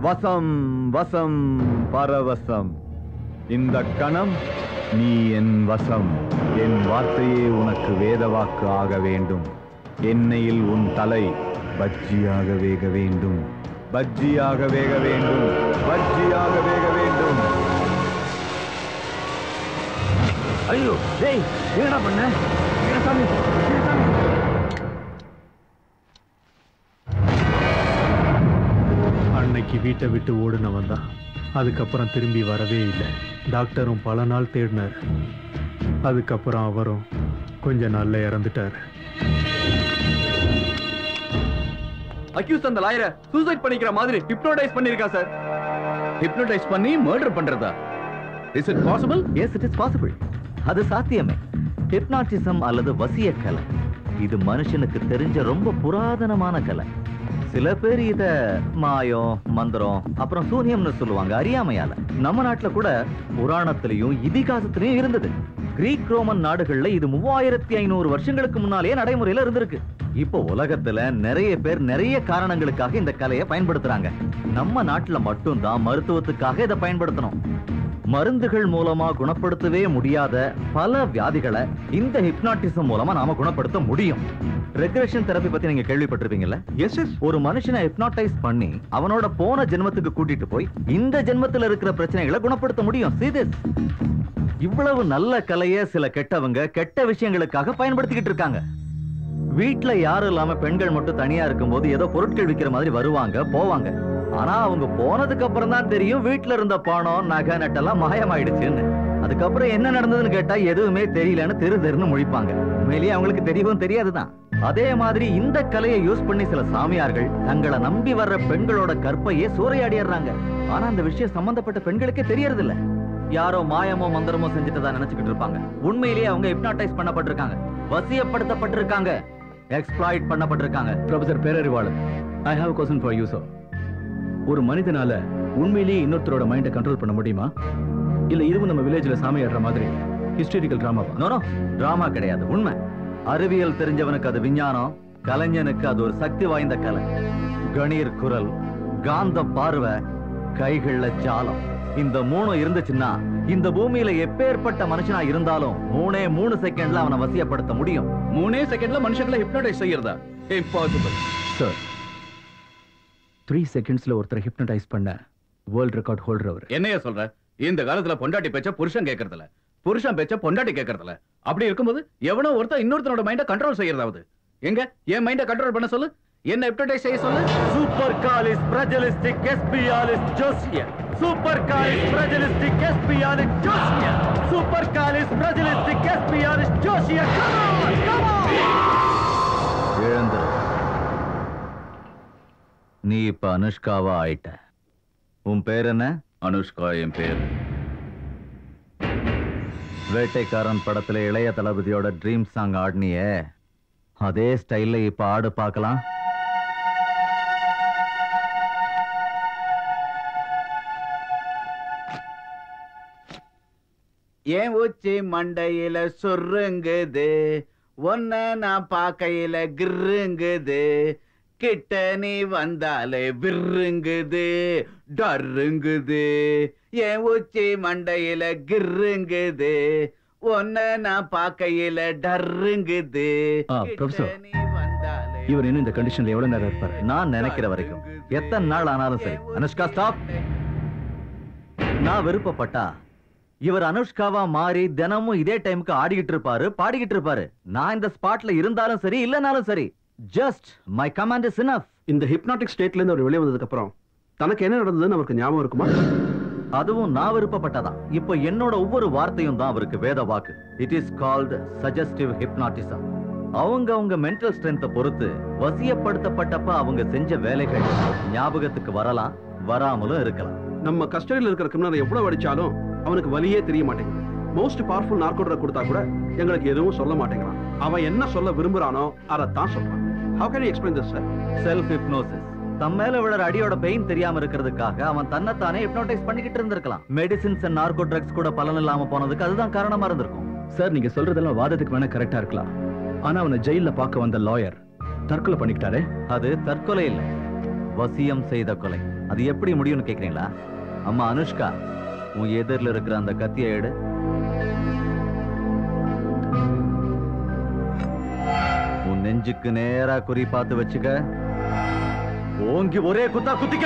வசம் வசம் பரவசம் இந்த கணம் நீ என் வசம் என் வார்த்தையே உனக்கு வேத வாக்கு ஆக வேண்டும் எண்ணெயில் உன் தலை பஜ்ஜியாக வேக வேண்டும் பஜ்ஜியாக வேக வேண்டும் பஜ்ஜியாக வேக வேண்டும் ஐயோ டேய் என்னடா பண்ண என்ன சாமி என்ன சாமி அன்னைக்கு வீட்டை விட்டு ஓடுனவன் தான் அதுக்கப்புறம் திரும்பி வரவே இல்லை டாக்டரும் பல நாள் தேடினார் அதுக்கப்புறம் அவரும் கொஞ்ச நாள்ல இறந்துட்டார் அக்யூஸ் அந்த லாயரை சூசைட் பண்ணிக்கிற மாதிரி ஹிப்னோடைஸ் பண்ணிருக்கா சார் ஹிப்னோடைஸ் பண்ணி மர்டர் பண்றதா is it possible yes it is possible அது சாத்தியமே ஹிப்னாட்டிசம் அல்லது வசிய கலை இது மனுஷனுக்கு தெரிஞ்ச ரொம்ப புராதனமான கலை சில பேர் இத மாயம் மந்திரம் அப்புறம் சூனியம்னு சொல்லுவாங்க அறியாமையால நம்ம நாட்டுல கூட புராணத்திலையும் இதிகாசத்திலையும் இருந்தது கிரீக் ரோமன் நாடுகள்ல இது மூவாயிரத்தி ஐநூறு வருஷங்களுக்கு முன்னாலேயே நடைமுறையில இருந்திருக்கு இப்போ உலகத்துல நிறைய பேர் நிறைய காரணங்களுக்காக இந்த கலையை பயன்படுத்துறாங்க நம்ம நாட்டுல மட்டும்தான் மருத்துவத்துக்காக இதை பயன்படுத்தணும் மருந்துகள் மூலமா குணப்படுத்தவே முடியாத பல வியாதிகளை இந்த ஹிப்னாட்டிசம் மூலமா நாம குணப்படுத்த முடியும் ரெக்ரெஷன் தெரப்பி பத்தி நீங்க கேள்விப்பட்டிருப்பீங்கல்ல எஸ் எஸ் ஒரு மனுஷனை ஹிப்னாட்டைஸ் பண்ணி அவனோட போன ஜென்மத்துக்கு கூட்டிட்டு போய் இந்த ஜென்மத்துல இருக்கிற பிரச்சனைகளை குணப்படுத்த முடியும் See this? இவ்வளவு நல்ல கலைய சில கெட்டவங்க கெட்ட விஷயங்களுக்காக பயன்படுத்திக்கிட்டு இருக்காங்க வீட்ல யாரும் இல்லாம பெண்கள் மட்டும் தனியா இருக்கும்போது ஏதோ பொருட்கள் விக்கிற மாதிரி வருவாங்க போவாங்க ஆனா அவங்க போனதுக்கு அப்புறம் தான் தெரியும் வீட்ல இருந்த பணம் நகை நட்டெல்லாம் மாயமாயிடுச்சுன்னு அதுக்கப்புறம் என்ன நடந்ததுன்னு கேட்டா எதுவுமே தெரியலன்னு தெரு தெருன்னு முழிப்பாங்க உண்மையிலேயே அவங்களுக்கு தெரியவும் தெரியாதுதான் அதே மாதிரி இந்த கலையை யூஸ் பண்ணி சில சாமியார்கள் தங்களை நம்பி வர்ற பெண்களோட கற்பையே சூறையாடிடுறாங்க ஆனா அந்த விஷயம் சம்பந்தப்பட்ட பெண்களுக்கே தெரியறது இல்ல யாரோ மாயமோ மந்திரமோ செஞ்சுட்டு தான் நினைச்சுக்கிட்டு இருப்பாங்க உண்மையிலேயே அவங்க ஹிப்னாட்டைஸ் பண்ணப்பட்டிருக்காங்க வசியப்படுத்தப்பட்டிருக்காங்க எக்ஸ்ப்ளாய்ட் பண்ணப்பட்டிருக்காங்க professor Perarivalan I have question for you sir ஒரு மனிதனால உண்மையிலேயே இன்னொருத்தரோட மைண்டை கண்ட்ரோல் பண்ண முடியுமா இல்ல இதுவும் நம்ம வில்லேஜ்ல சாமி ஆடுற மாதிரி ஹிஸ்டரிக்கல் டிராமாவா நோ நோ டிராமா கிடையாது உண்மை அறிவியல் தெரிஞ்சவனுக்கு அது விஞ்ஞானம் கலைஞனுக்கு அது ஒரு சக்தி வாய்ந்த கலை கணீர் குரல் காந்த பார்வை கைகள்ல ஜாலம் இந்த மூணும் இருந்துச்சுன்னா இந்த பூமியில எப்பேற்பட்ட மனுஷனா இருந்தாலும் மூணே மூணு செகண்ட்ல அவனை வசியப்படுத்த முடியும் மூணே செகண்ட்ல மனுஷங்களை ஹிப்னோடைஸ் செய்யறதா இம்பாசிபிள் சார் த்ரீ செகண்ட்ஸ்ல ஒருத்தரை ஹிப்னடைஸ் பண்ண வேர்ல்ட் ரெக்கார்ட் ஹோல்டர் அவர் என்னைய சொல்ற இந்த காலத்துல பொண்டாட்டி பேச்ச புருஷன் கேட்கறதில்ல புருஷன் பேச்ச பொண்டாட்டி கேட்கறதில்ல அப்படி இருக்கும்போது எவனோ ஒருத்தன் இன்னொருத்தனோட மைண்ட கண்ட்ரோல் செய்யறதாவது எங்க என் மைண்ட கண்ட்ரோல் பண்ண சொல்லு என்ன ஹிப்னடைஸ் செய்ய சொல்லு supercalifragilisticexpialidocious supercalifragilisticexpialidocious supercalifragilisticexpialidocious இழந்து நீ இப்ப அனுஷ்காவா ஆயிட்ட உன் பேர் என்ன அனுஷ்கா என் பேர் வேட்டைக்காரன் படத்துல இளைய தளபதியோட ட்ரீம் சாங் ஆடினியே அதே ஸ்டைல்ல இப்ப ஆடு பார்க்கலாம் ஏன் உச்சி மண்டையில சொருங்குது ஒன்ன நான் பார்க்கையில கிருங்குது கிட்ட நீ வந்தாலே விருங்குது டருங்குது என் உச்சி மண்டையில கிருங்குது ஒன்ன நான் பார்க்கையில டருங்குது ப்ரொஃபசர் இவர் இன்னும் இந்த கண்டிஷன்ல எவ்வளவு நேரம் இருப்பாரு நான் நினைக்கிற வரைக்கும் எத்தனை நாள் ஆனாலும் சரி அனுஷ்கா ஸ்டாப் நான் விருப்பப்பட்டா இவர் அனுஷ்காவா மாறி தினமும் இதே டைமுக்கு ஆடிக்கிட்டு இருப்பாரு பாடிக்கிட்டு இருப்பாரு நான் இந்த ஸ்பாட்ல இருந்தாலும் சரி இல்லனாலும் சரி just my command is enough இந்த ஹிப்னாட்டிக் ஸ்டேட்ல இருந்து அவர் வெளியே வந்ததுக்கு அப்புறம் தனக்கு என்ன நடந்ததுன்னு அவருக்கு ஞாபகம் இருக்குமா அதுவும் நான் விருப்பப்பட்டதான் இப்போ என்னோட ஒவ்வொரு வார்த்தையும் தான் அவருக்கு வேத வாக்கு it is called suggestive hypnotism அவங்க அவங்க மென்டல் ஸ்ட்ரென்த்தை பொறுத்து வசியப்படுத்தப்பட்டப்ப அவங்க செஞ்ச வேலைகள் ஞாபகத்துக்கு வரலாம் வராமலும் இருக்கலாம் நம்ம கஸ்டடியில் இருக்கிற கிரிமினல் எவ்வளவு அடிச்சாலும் அவனுக்கு வலியே தெரிய மாட்டேங்குது மோஸ்ட் பவர்ஃபுல் நார்கோ ட்ரக் கொடுத்தா கூட எங்களுக்கு எதுவும் சொல்ல மாட்டேங்கிறான் அவன் என்ன சொல்ல விரும்புறானோ அதைத்தான் சொல்றான் how can explain this sir self hypnosis தம் மேல விழற அடியோட பெயின் தெரியாம இருக்கிறதுக்காக அவன் தன்னைத்தானே ஹிப்னோடைஸ் பண்ணிக்கிட்டு இருந்திருக்கலாம் மெடிசின்ஸ் அண்ட் நார்கோ ட்ரக்ஸ் கூட பலன் இல்லாம போனதுக்கு அதுதான் காரணமா இருந்திருக்கும் சார் நீங்க சொல்றதெல்லாம் வாதத்துக்கு வேணா கரெக்டா இருக்கலாம் ஆனா அவனை ஜெயில பார்க்க வந்த லாயர் தற்கொலை பண்ணிக்கிட்டாரே அது தற்கொலை இல்ல வசியம் செய்த கொலை அது எப்படி முடியும்னு கேக்குறீங்களா அம்மா அனுஷ்கா உன் எதிரில் இருக்கிற அந்த கத்தியை எடு உன் நெஞ்சுக்கு நேரா குறி பார்த்து வச்சுக்க ஓங்கி ஒரே குத்தா குத்திக்க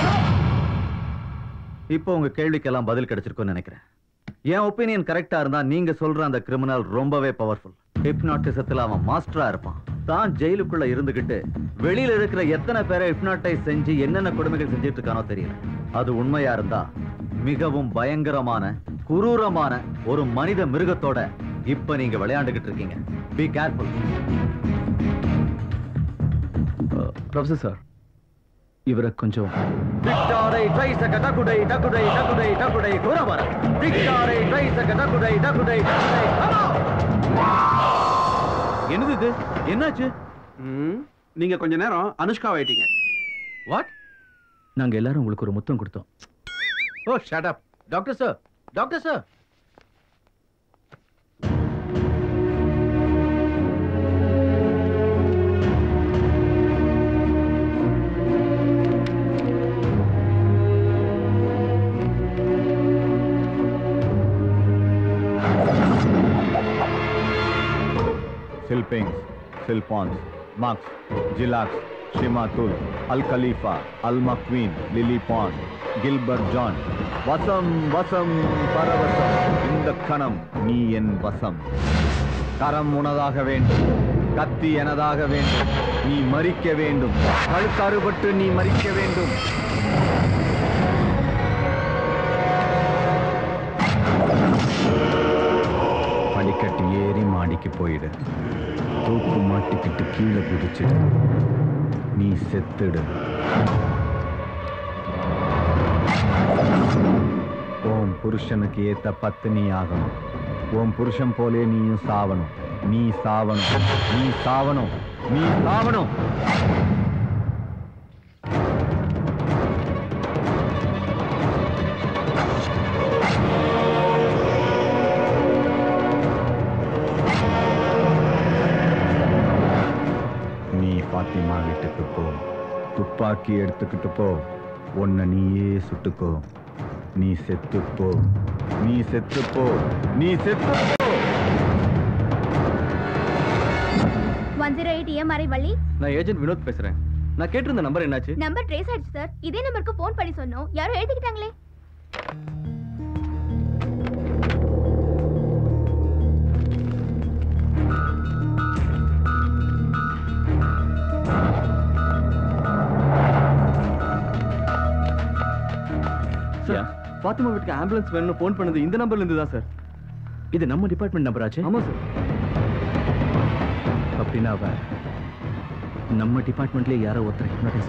இப்போ உங்க கேள்விக்கெல்லாம் பதில் கிடைச்சிருக்கும்னு நினைக்கிறேன் என் ஒப்பீனியன் கரெக்டா இருந்தா நீங்க சொல்ற அந்த கிரிமினல் ரொம்பவே பவர்ஃபுல் ஹிப்னாட்டிசத்துல அவன் மாஸ்டரா இருப்பான் தான் ஜெயிலுக்குள்ள இருந்துகிட்டு வெளியில இருக்கிற எத்தனை பேரை ஹிப்னாட்டைஸ் செஞ்சு என்னென்ன கொடுமைகள் செஞ்சுட்டு இருக்கானோ தெரியல அது உண்மையா இருந்தா மிகவும் பயங்கரமான குரூரமான ஒரு மனித மிருகத்தோட இப்ப நீங்க விளையாண்டுகிட்டு இருக்கீங்க பி கேர்ஃபுல் ப்ரொஃபசர் சார் இவரை கொஞ்சம் விக்டாரை ட்ரைசக டகுடை டகுடை டகுடை டகுடை குரவர விக்டாரை ட்ரைசக டகுடை டகுடை டகுடை என்னது இது என்னாச்சு நீங்க கொஞ்ச நேரம் அனுஷ்கா ஆயிட்டீங்க வாட் நாங்க எல்லாரும் உங்களுக்கு ஒரு முத்தம் கொடுத்தோம் oh shut up doctor sir doctor sir Philippines, Philpons, Max, Jilax, Shimatul, Al Khalifa, Al McQueen, Lily Pond, Gilbert John. வசம் வசம் பரவசம் இந்த கணம் நீ என் வசம் கரம் உனதாக வேண்டும் கத்தி எனதாக வேண்டும் நீ மறிக்க வேண்டும் கழுத்தறுபட்டு நீ மறிக்க வேண்டும் படிக்கட்டு ஏறி மாடிக்கு போயிடு தூக்கு மாட்டிக்கிட்டு கீழே குதிச்சிடு நீ செத்துடு ஓம் புருஷனுக்கு ஏத்த பத்தினி ஆகணும் ஓம் புருஷன் போலே நீயும் சாவணும் நீ சாவணும் நீ சாவணும் நீ சாவணும் நீ பாத்திமா வீட்டுக்கு போ துப்பாக்கி எடுத்துக்கிட்டு போ உன்னை நீயே சுட்டுக்கோ நீ செத்துப்போ நீ செத்துப்போ நீ செத்துப்போ one zero eight EMRI Valli நான் ஏஜென்ட் வினோத் பேசுறேன் நான் கேட்டிருந்த நம்பர் என்னாச்சு நம்பர் ட்ரேஸ் ஆயிடுச்சு சார் இதே நம்பருக்கு ஃபோன் பண்ணி சொன்னோம் யாரும் எழுதிக்கிட்டாங்களே சார் பாத்திமா வீட்டுக்கு ஆம்புலன்ஸ் வேணும்னு ஃபோன் பண்ணது இந்த நம்பர்ல இருந்து தான் சார் இது நம்ம டிபார்ட்மெண்ட் நம்பர் ஆச்சு ஆமா சார் அப்படின்னா அவ நம்ம டிபார்ட்மெண்ட்லயே யாரோ ஒருத்தர் ஹிப்னடைஸ்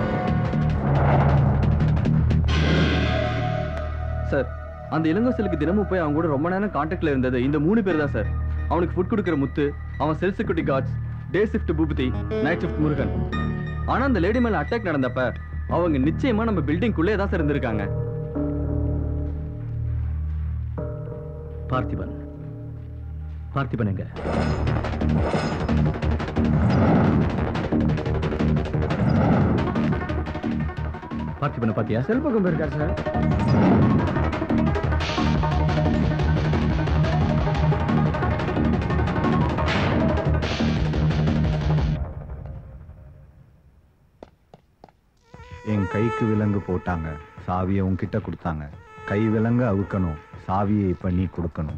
சார் அந்த இளங்கோசலுக்கு தினமும் போய் அவங்க கூட ரொம்ப நேரம் கான்டாக்ட்ல இருந்தது இந்த மூணு பேர் தான் சார் அவனுக்கு ஃபுட் கொடுக்குற முத்து அவன் cell security guards day shift Boopathi night shift Murugan ஆனா அந்த லேடி மேல அட்டாக் நடந்தப்ப அவங்க நிச்சயமா நம்ம பில்டிங்குள்ளே தான் சார் இருந்திருக்காங்க பார்த்திபன் பார்த்திபன் எங்க பார்த்திபனை பாத்தியா செல் பக்கம் இருக்கார் சார் என் கைக்கு விலங்கு போட்டாங்க சாவியை உன்கிட்ட கொடுத்தாங்க கை விலங்கு அவுக்கணும் சாவியை இப்ப நீ கொடுக்கணும்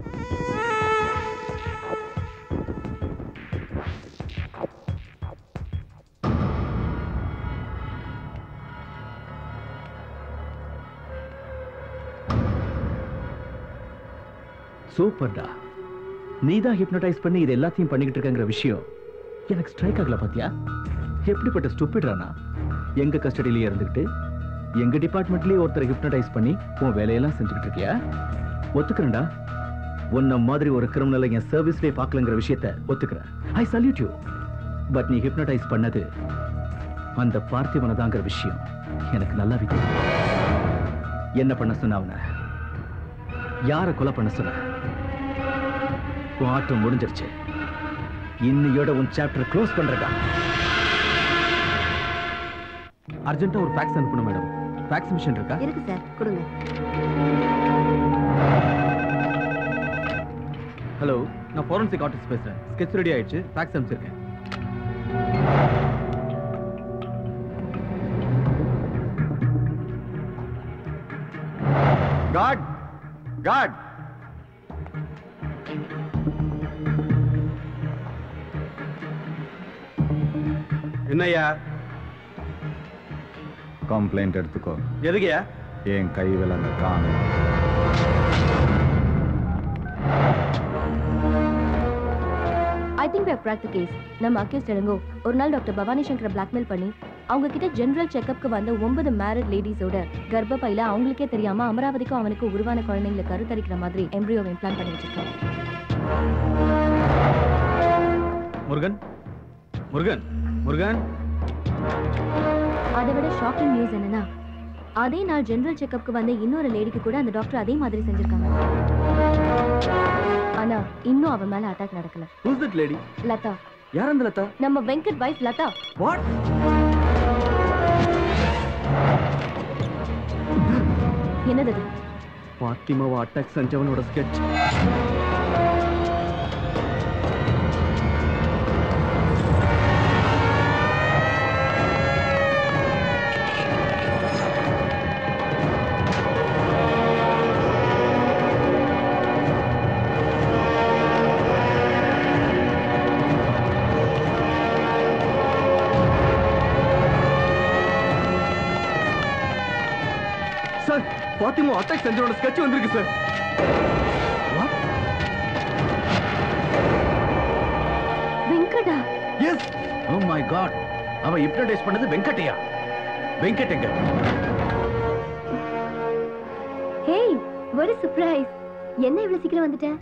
சூப்பர்டா நீ தான் ஹிப்னடைஸ் பண்ணி இது எல்லாத்தையும் பண்ணிக்கிட்டு இருக்கங்கிற விஷயம் எனக்கு ஸ்ட்ரைக் ஆகல பாத்தியா எப்படிப்பட்ட ஸ்டூபிட்ரானா எங்க கஸ்டடியிலேயே இருந்துக்கிட்டு எங்க டிபார்ட்மெண்ட்லயே ஒருத்தரை ஹிப்னடைஸ் பண்ணி உன் வேலையெல்லாம் செஞ்சுக்கிட்டு இருக்கியா ஒத்துக்கிறேன்டா உன்ன மாதிரி ஒரு கிரிமினலை என் சர்வீஸ்லயே பார்க்கலங்கிற விஷயத்த ஒத்துக்கிறேன் ஐ சல்யூட் யூ பட் நீ ஹிப்னடைஸ் பண்ணது அந்த பார்த்திபனை தாங்கிற விஷயம் எனக்கு நல்லாவே தெரியும் என்ன பண்ண சொன்ன அவனை யாரை கொலை பண்ண சொன்ன உன் ஆட்டம் முடிஞ்சிருச்சு இன்னையோட உன் சாப்டர் க்ளோஸ் பண்றதா அர்ஜென்ட்டா ஒரு ஃபேக்ஸ் அனுப்பணும் மேடம் ஃபேக்ஸ் மிஷின் இருக்கா இருக்கு சார் கொடுங்க ஹலோ நான் ஃபாரன்சிக் ஆர்டிஸ்ட் பேசுறேன் ஸ்கெட்ச் ரெடி ஆயிடுச்சு ஃபேக்ஸ் அனுப்பிச்சிருக்கேன் காட் காட் என்னய்யா கம்ப்ளைண்ட் எடுத்துக்கோ எதுக்குயா என் கை விலங்க காணும் I think we have cracked the case நம்ம அக்யூஸ்ட் இளங்கோ ஒரு நாள் டாக்டர் பவானி சங்கரை பிளாக்மெயில் பண்ணி அவங்க கிட்ட ஜெனரல் செக்கப்க்கு வந்த ஒன்பது மேரிட் லேடிஸோட கர்ப்பப்பையில அவங்களுக்கே தெரியாம அமராவதிக்கும் அவனுக்கு உருவான குழந்தைங்களை கருத்தரிக்கிற மாதிரி எம்ப்ரியோவை இம்ப்ளான் பண்ணி வச்சிருக்காங்க முருகன் முருகன் முருகன் அதை விட ஷாக்கிங் நியூஸ் என்னன்னா அதே நாள் ஜெனரல் செக்கப்க்கு வந்த இன்னொரு லேடிக்கு கூட அந்த டாக்டர் அதே மாதிரி செஞ்சிருக்காங்க ஆனா இன்னும் அவன் மேல அட்டாக் நடக்கல ஹூஸ் தட் லேடி லதா யார் அந்த லதா நம்ம வெங்கட் வைஃப் லதா வாட் என்னது அது? பாத்திமாவை அட்டாக் செஞ்சவனோட ஸ்கெட்ச் சார் பாத்திமா அட்டாக் செஞ்சவனோட ஸ்கெட்ச் வந்திருக்கு sir Venkata yes oh my god அவன் ஹிப்னடைஸ் பண்ணது வெங்கட்டையா வெங்கட் எங்க ஹேய் ஒரு சர்ப்ரைஸ் என்ன இவ்வளவு சீக்கிரம் வந்துட்ட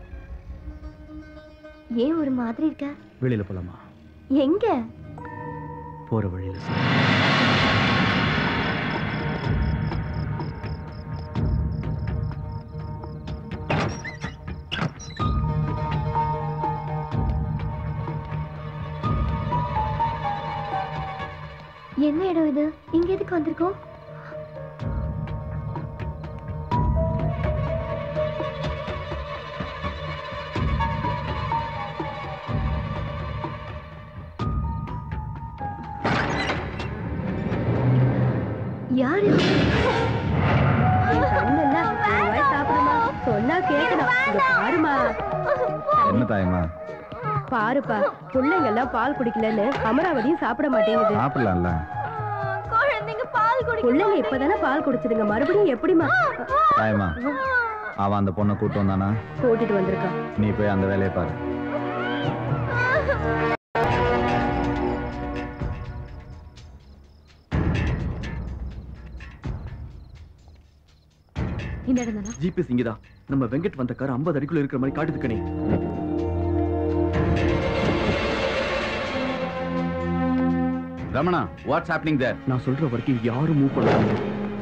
ஏன் ஒரு மாதிரி இருக்க வெளியில போலாமா எங்க போற வழியில சார் என்ன இடம் இது இங்க எதுக்கு வந்திருக்கோம் யாரு சாப்பிடுமா சொன்னா கேட்கணும் இங்க பாருமா என்ன தாயமா பாருப்பா பிள்ளைங்க எல்லாம் பால் குடிக்கலன்னு அமராவதியும் சாப்பிட மாட்டேங்குது சாப்பிடலாம்ல குழந்தைங்க பால் குடிக்க பிள்ளைங்க இப்பதானே பால் குடிச்சதுங்க மறுபடியும் எப்படிமா தாயமா அவன் அந்த பொண்ணை கூட்டு வந்தானா கூட்டிட்டு வந்திருக்கான் நீ போய் அந்த வேலையை பாரு இந்த இடம் தானா ஜிபிஎஸ் இங்கதான் நம்ம வெங்கட் வந்த கார் 50 அடிக்குள்ள இருக்கிற மாதிரி காட்டுது கணி ரமணா வாட்ஸ் ஹேப்பனிங் தேர் நான் சொல்ற வரைக்கும் யாரும் மூவ் பண்ணாதீங்க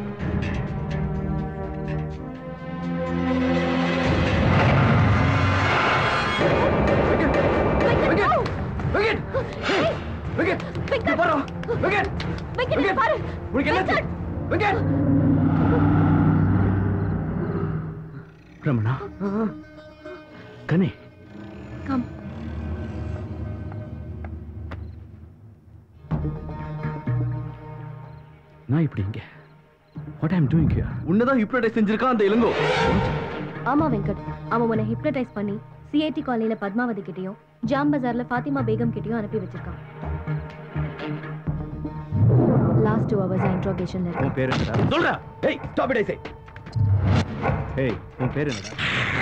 ரமணா கனே கம் நான் இப்படி இங்க வாட் ஐம் டூயிங் ஹியர் உன்னதான் ஹிப்னடைஸ் செஞ்சிருக்கான் அந்த இளங்கோ ஆமா வெங்கட் அவன் உன்னை ஹிப்னடைஸ் பண்ணி சிஐடி காலனில பத்மாவதி கிட்டயும் ஜாம் பஜார்ல ஃபாத்திமா பேகம் கிட்டயும் அனுப்பி வச்சிருக்கான் லாஸ்ட் டூ ஹவர்ஸ் இன்ட்ரோகேஷன்ல இருக்கு உன் பேர் என்னடா சொல்றா ஏய் ஸ்டாப் இட் ஐ சே ஏய் உன் பேர் என்னடா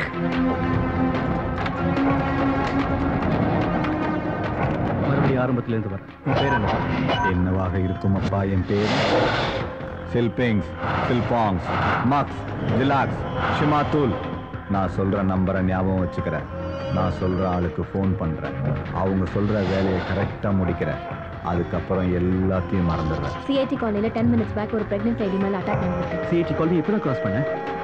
மறுபடியும் ஆரம்பத்துல இருந்து வர உன் பேர் என்னடா என்னவாக இருக்கும் அப்பா என் பேர் சில்பிங்ஸ் சில்பாங்ஸ் மக்ஸ் திலாக்ஸ் ஷிமாத்தூல் நான் சொல்ற நம்பரை ஞாபகம் வச்சுக்கிறேன் நான் சொல்ற ஆளுக்கு ஃபோன் பண்றேன் அவங்க சொல்ற வேலையை கரெக்டா முடிக்கிறேன் அதுக்கப்புறம் எல்லாத்தையும் மறந்துடுறேன் சிஐடி காலனில டென் மினிட்ஸ் பேக் ஒரு பிரெக்னென்ட் லேடி மேல அட்டாக் நடந்திருக்கு சிஐடி காலனி எப்போ கிராஸ் பண்ண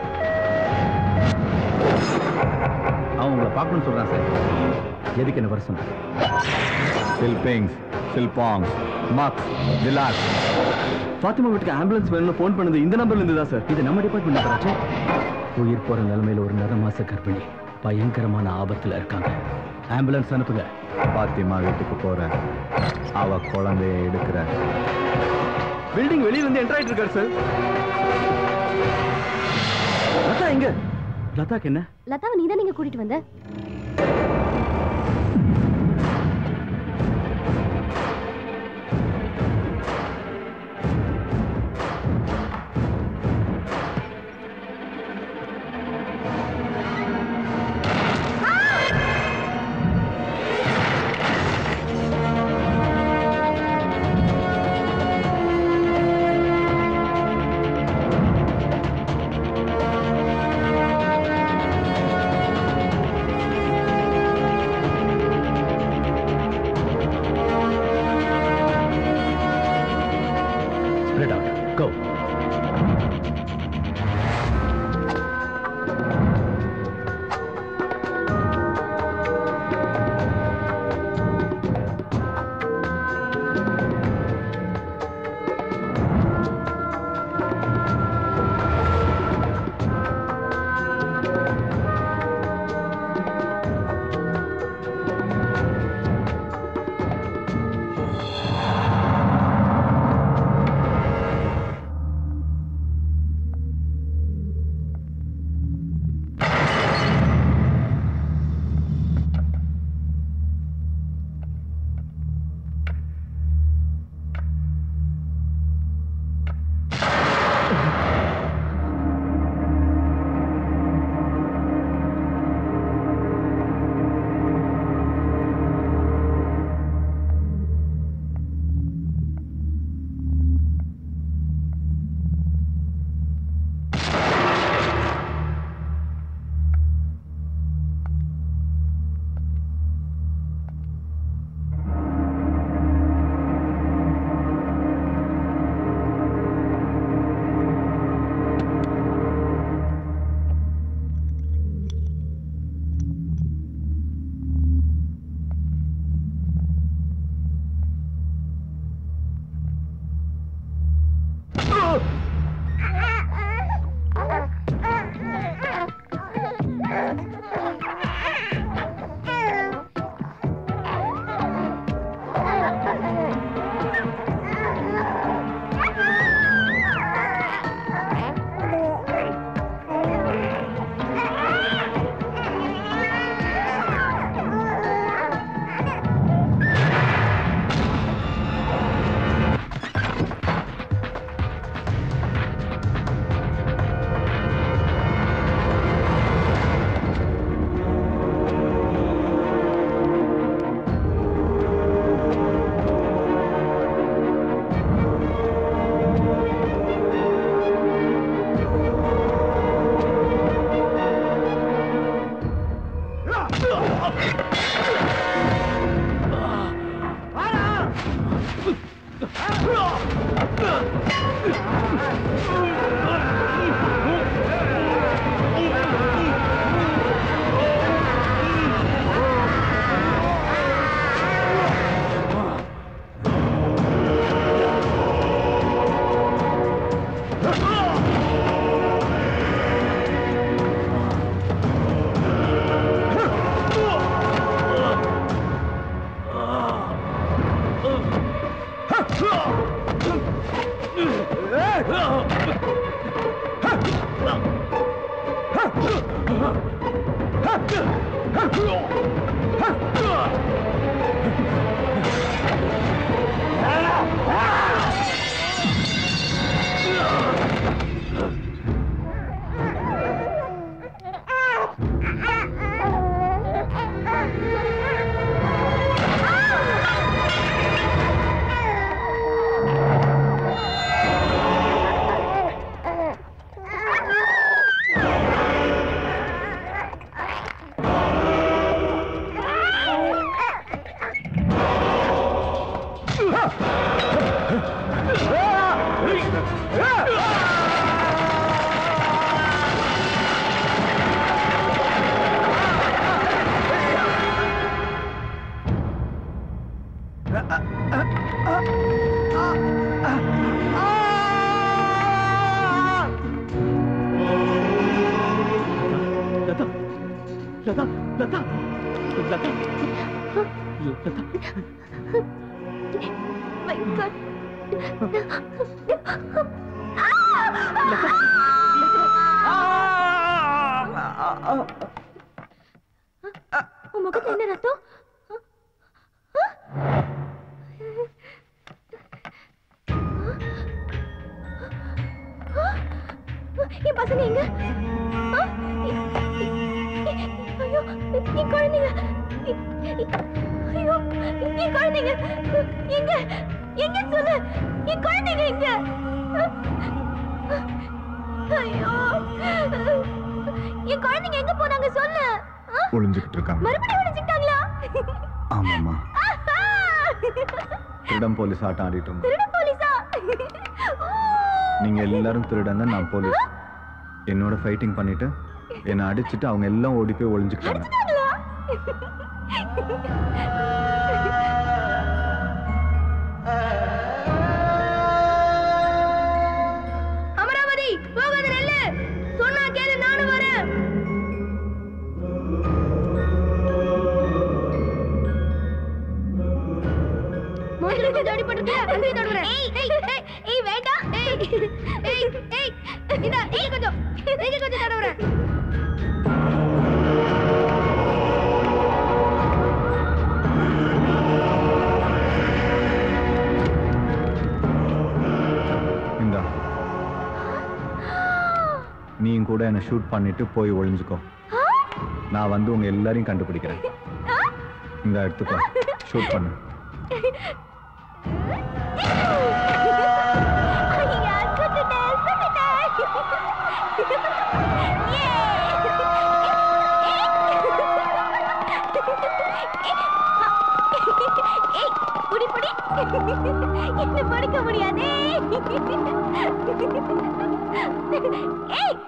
அவன் உங்களை பார்க்கணும்னு சொல்றான் சார் எதுக்கு என்ன வர சொன்ன சில்பிங்ஸ் சில்பாங்ஸ் மக்ஸ் திலாக்ஸ் ஃபாத்திமா வீட்டுக்கு ஆம்புலன்ஸ் வேணும்னு ஃபோன் பண்ணது இந்த நம்பர்ல இருந்து தான் சார் இது நம்ம டிபார்ட்மெண்ட் நம்பராச்சே உயிர் போற நிலைமையில ஒரு நர மாச கர்ப்பிணி பயங்கரமான ஆபத்துல இருக்காங்க ஆம்புலன்ஸ் அனுப்புங்க பாத்திமா வீட்டுக்கு போறேன் அவ குழந்தைய எடுக்கிற பில்டிங் வெளியில இருந்து என்டர் ஆயிட்டு இருக்காரு சார் லதா எங்க லதாக்கு என்ன லதாவை நீ தான் நீங்க கூட்டிட்டு வந்த Spread out. Go. Ah! Latha Latha Latha My God. உன் முகத்துல என்ன ரத்தம் என் பசங்க எங்க ஆ? ஐயோ என் குழந்தைங்க ஐயோ என் குழந்தைங்க எங்க எங்க சொல்லு என் குழந்தைங்க எங்க ஐயோ என் குழந்தைங்க எங்க போனாங்க சொல்லு ஆ? ஒளிஞ்சுக்கிட்டு இருக்காங்க மறுபடியும் ஒளிஞ்சுக்கிட்டாங்களா ஆமாம்மா திருடம் போலீஸ் ஆட்டம் ஆடிட்டு இருந்தோம் திருட போலீஸா நீங்க எல்லாரும் திருடன் தான் நான் போலீஸ் என்னோட ஃபைட்டிங் பண்ணிட்டு என்னை அடிச்சிட்டு அவங்க எல்லாம் ஓடி போய் ஒளிஞ்சுக்கிட்டாங்க அடிச்சுட்டாங்களா அமராவதி போகாத நெல்லு சொன்னா கேளு நானும் வரேன் மூஞ்சில கொஞ்சம் அடிபட்டிருக்கு அங்கேயும் தடவுறேன் ஏய் ஏய் ஏய், ஏய் வேண்டாம் ஏய் ஏய் ஏய் இதா ஏய் கொஞ்சம் ஏய் கொஞ்சம் தடவுறேன் இந்தா நீயும் கூட என்னை ஷூட் பண்ணிட்டு போய் ஒளிஞ்சுக்கோ நான் வந்து உங்க எல்லாரையும் கண்டுபிடிக்கிறேன் இந்த எடுத்துக்கோ ஷூட் பண்ணு ஐயா சுட்டுட்டேன் சுட்டுட்டேன் ஏய் புடி புடி என்ன படிக்க முடியாதே ஏய்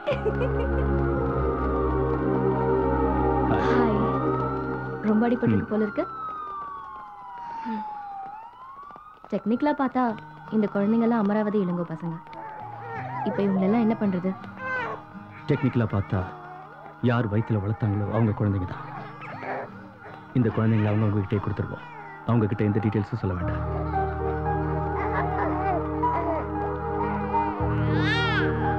ஹாய் ரொம்ப அடிபட்டிருக்கு போல இருக்கு டெக்னிக்கலா பார்த்தா இந்த குழந்தைங்கெல்லாம் அமராவதி இளங்கோ பசங்க இப்போ இவங்களெல்லாம் என்ன பண்றது டெக்னிக்கலாக பார்த்தா யார் வயித்துல வளர்த்தாங்களோ அவங்க குழந்தைங்க தான் இந்த குழந்தைங்களை அவங்க உங்ககிட்டே கொடுத்துருவோம் அவங்க கிட்ட எந்த டீட்டெயில்ஸும் சொல்ல வேண்டாம்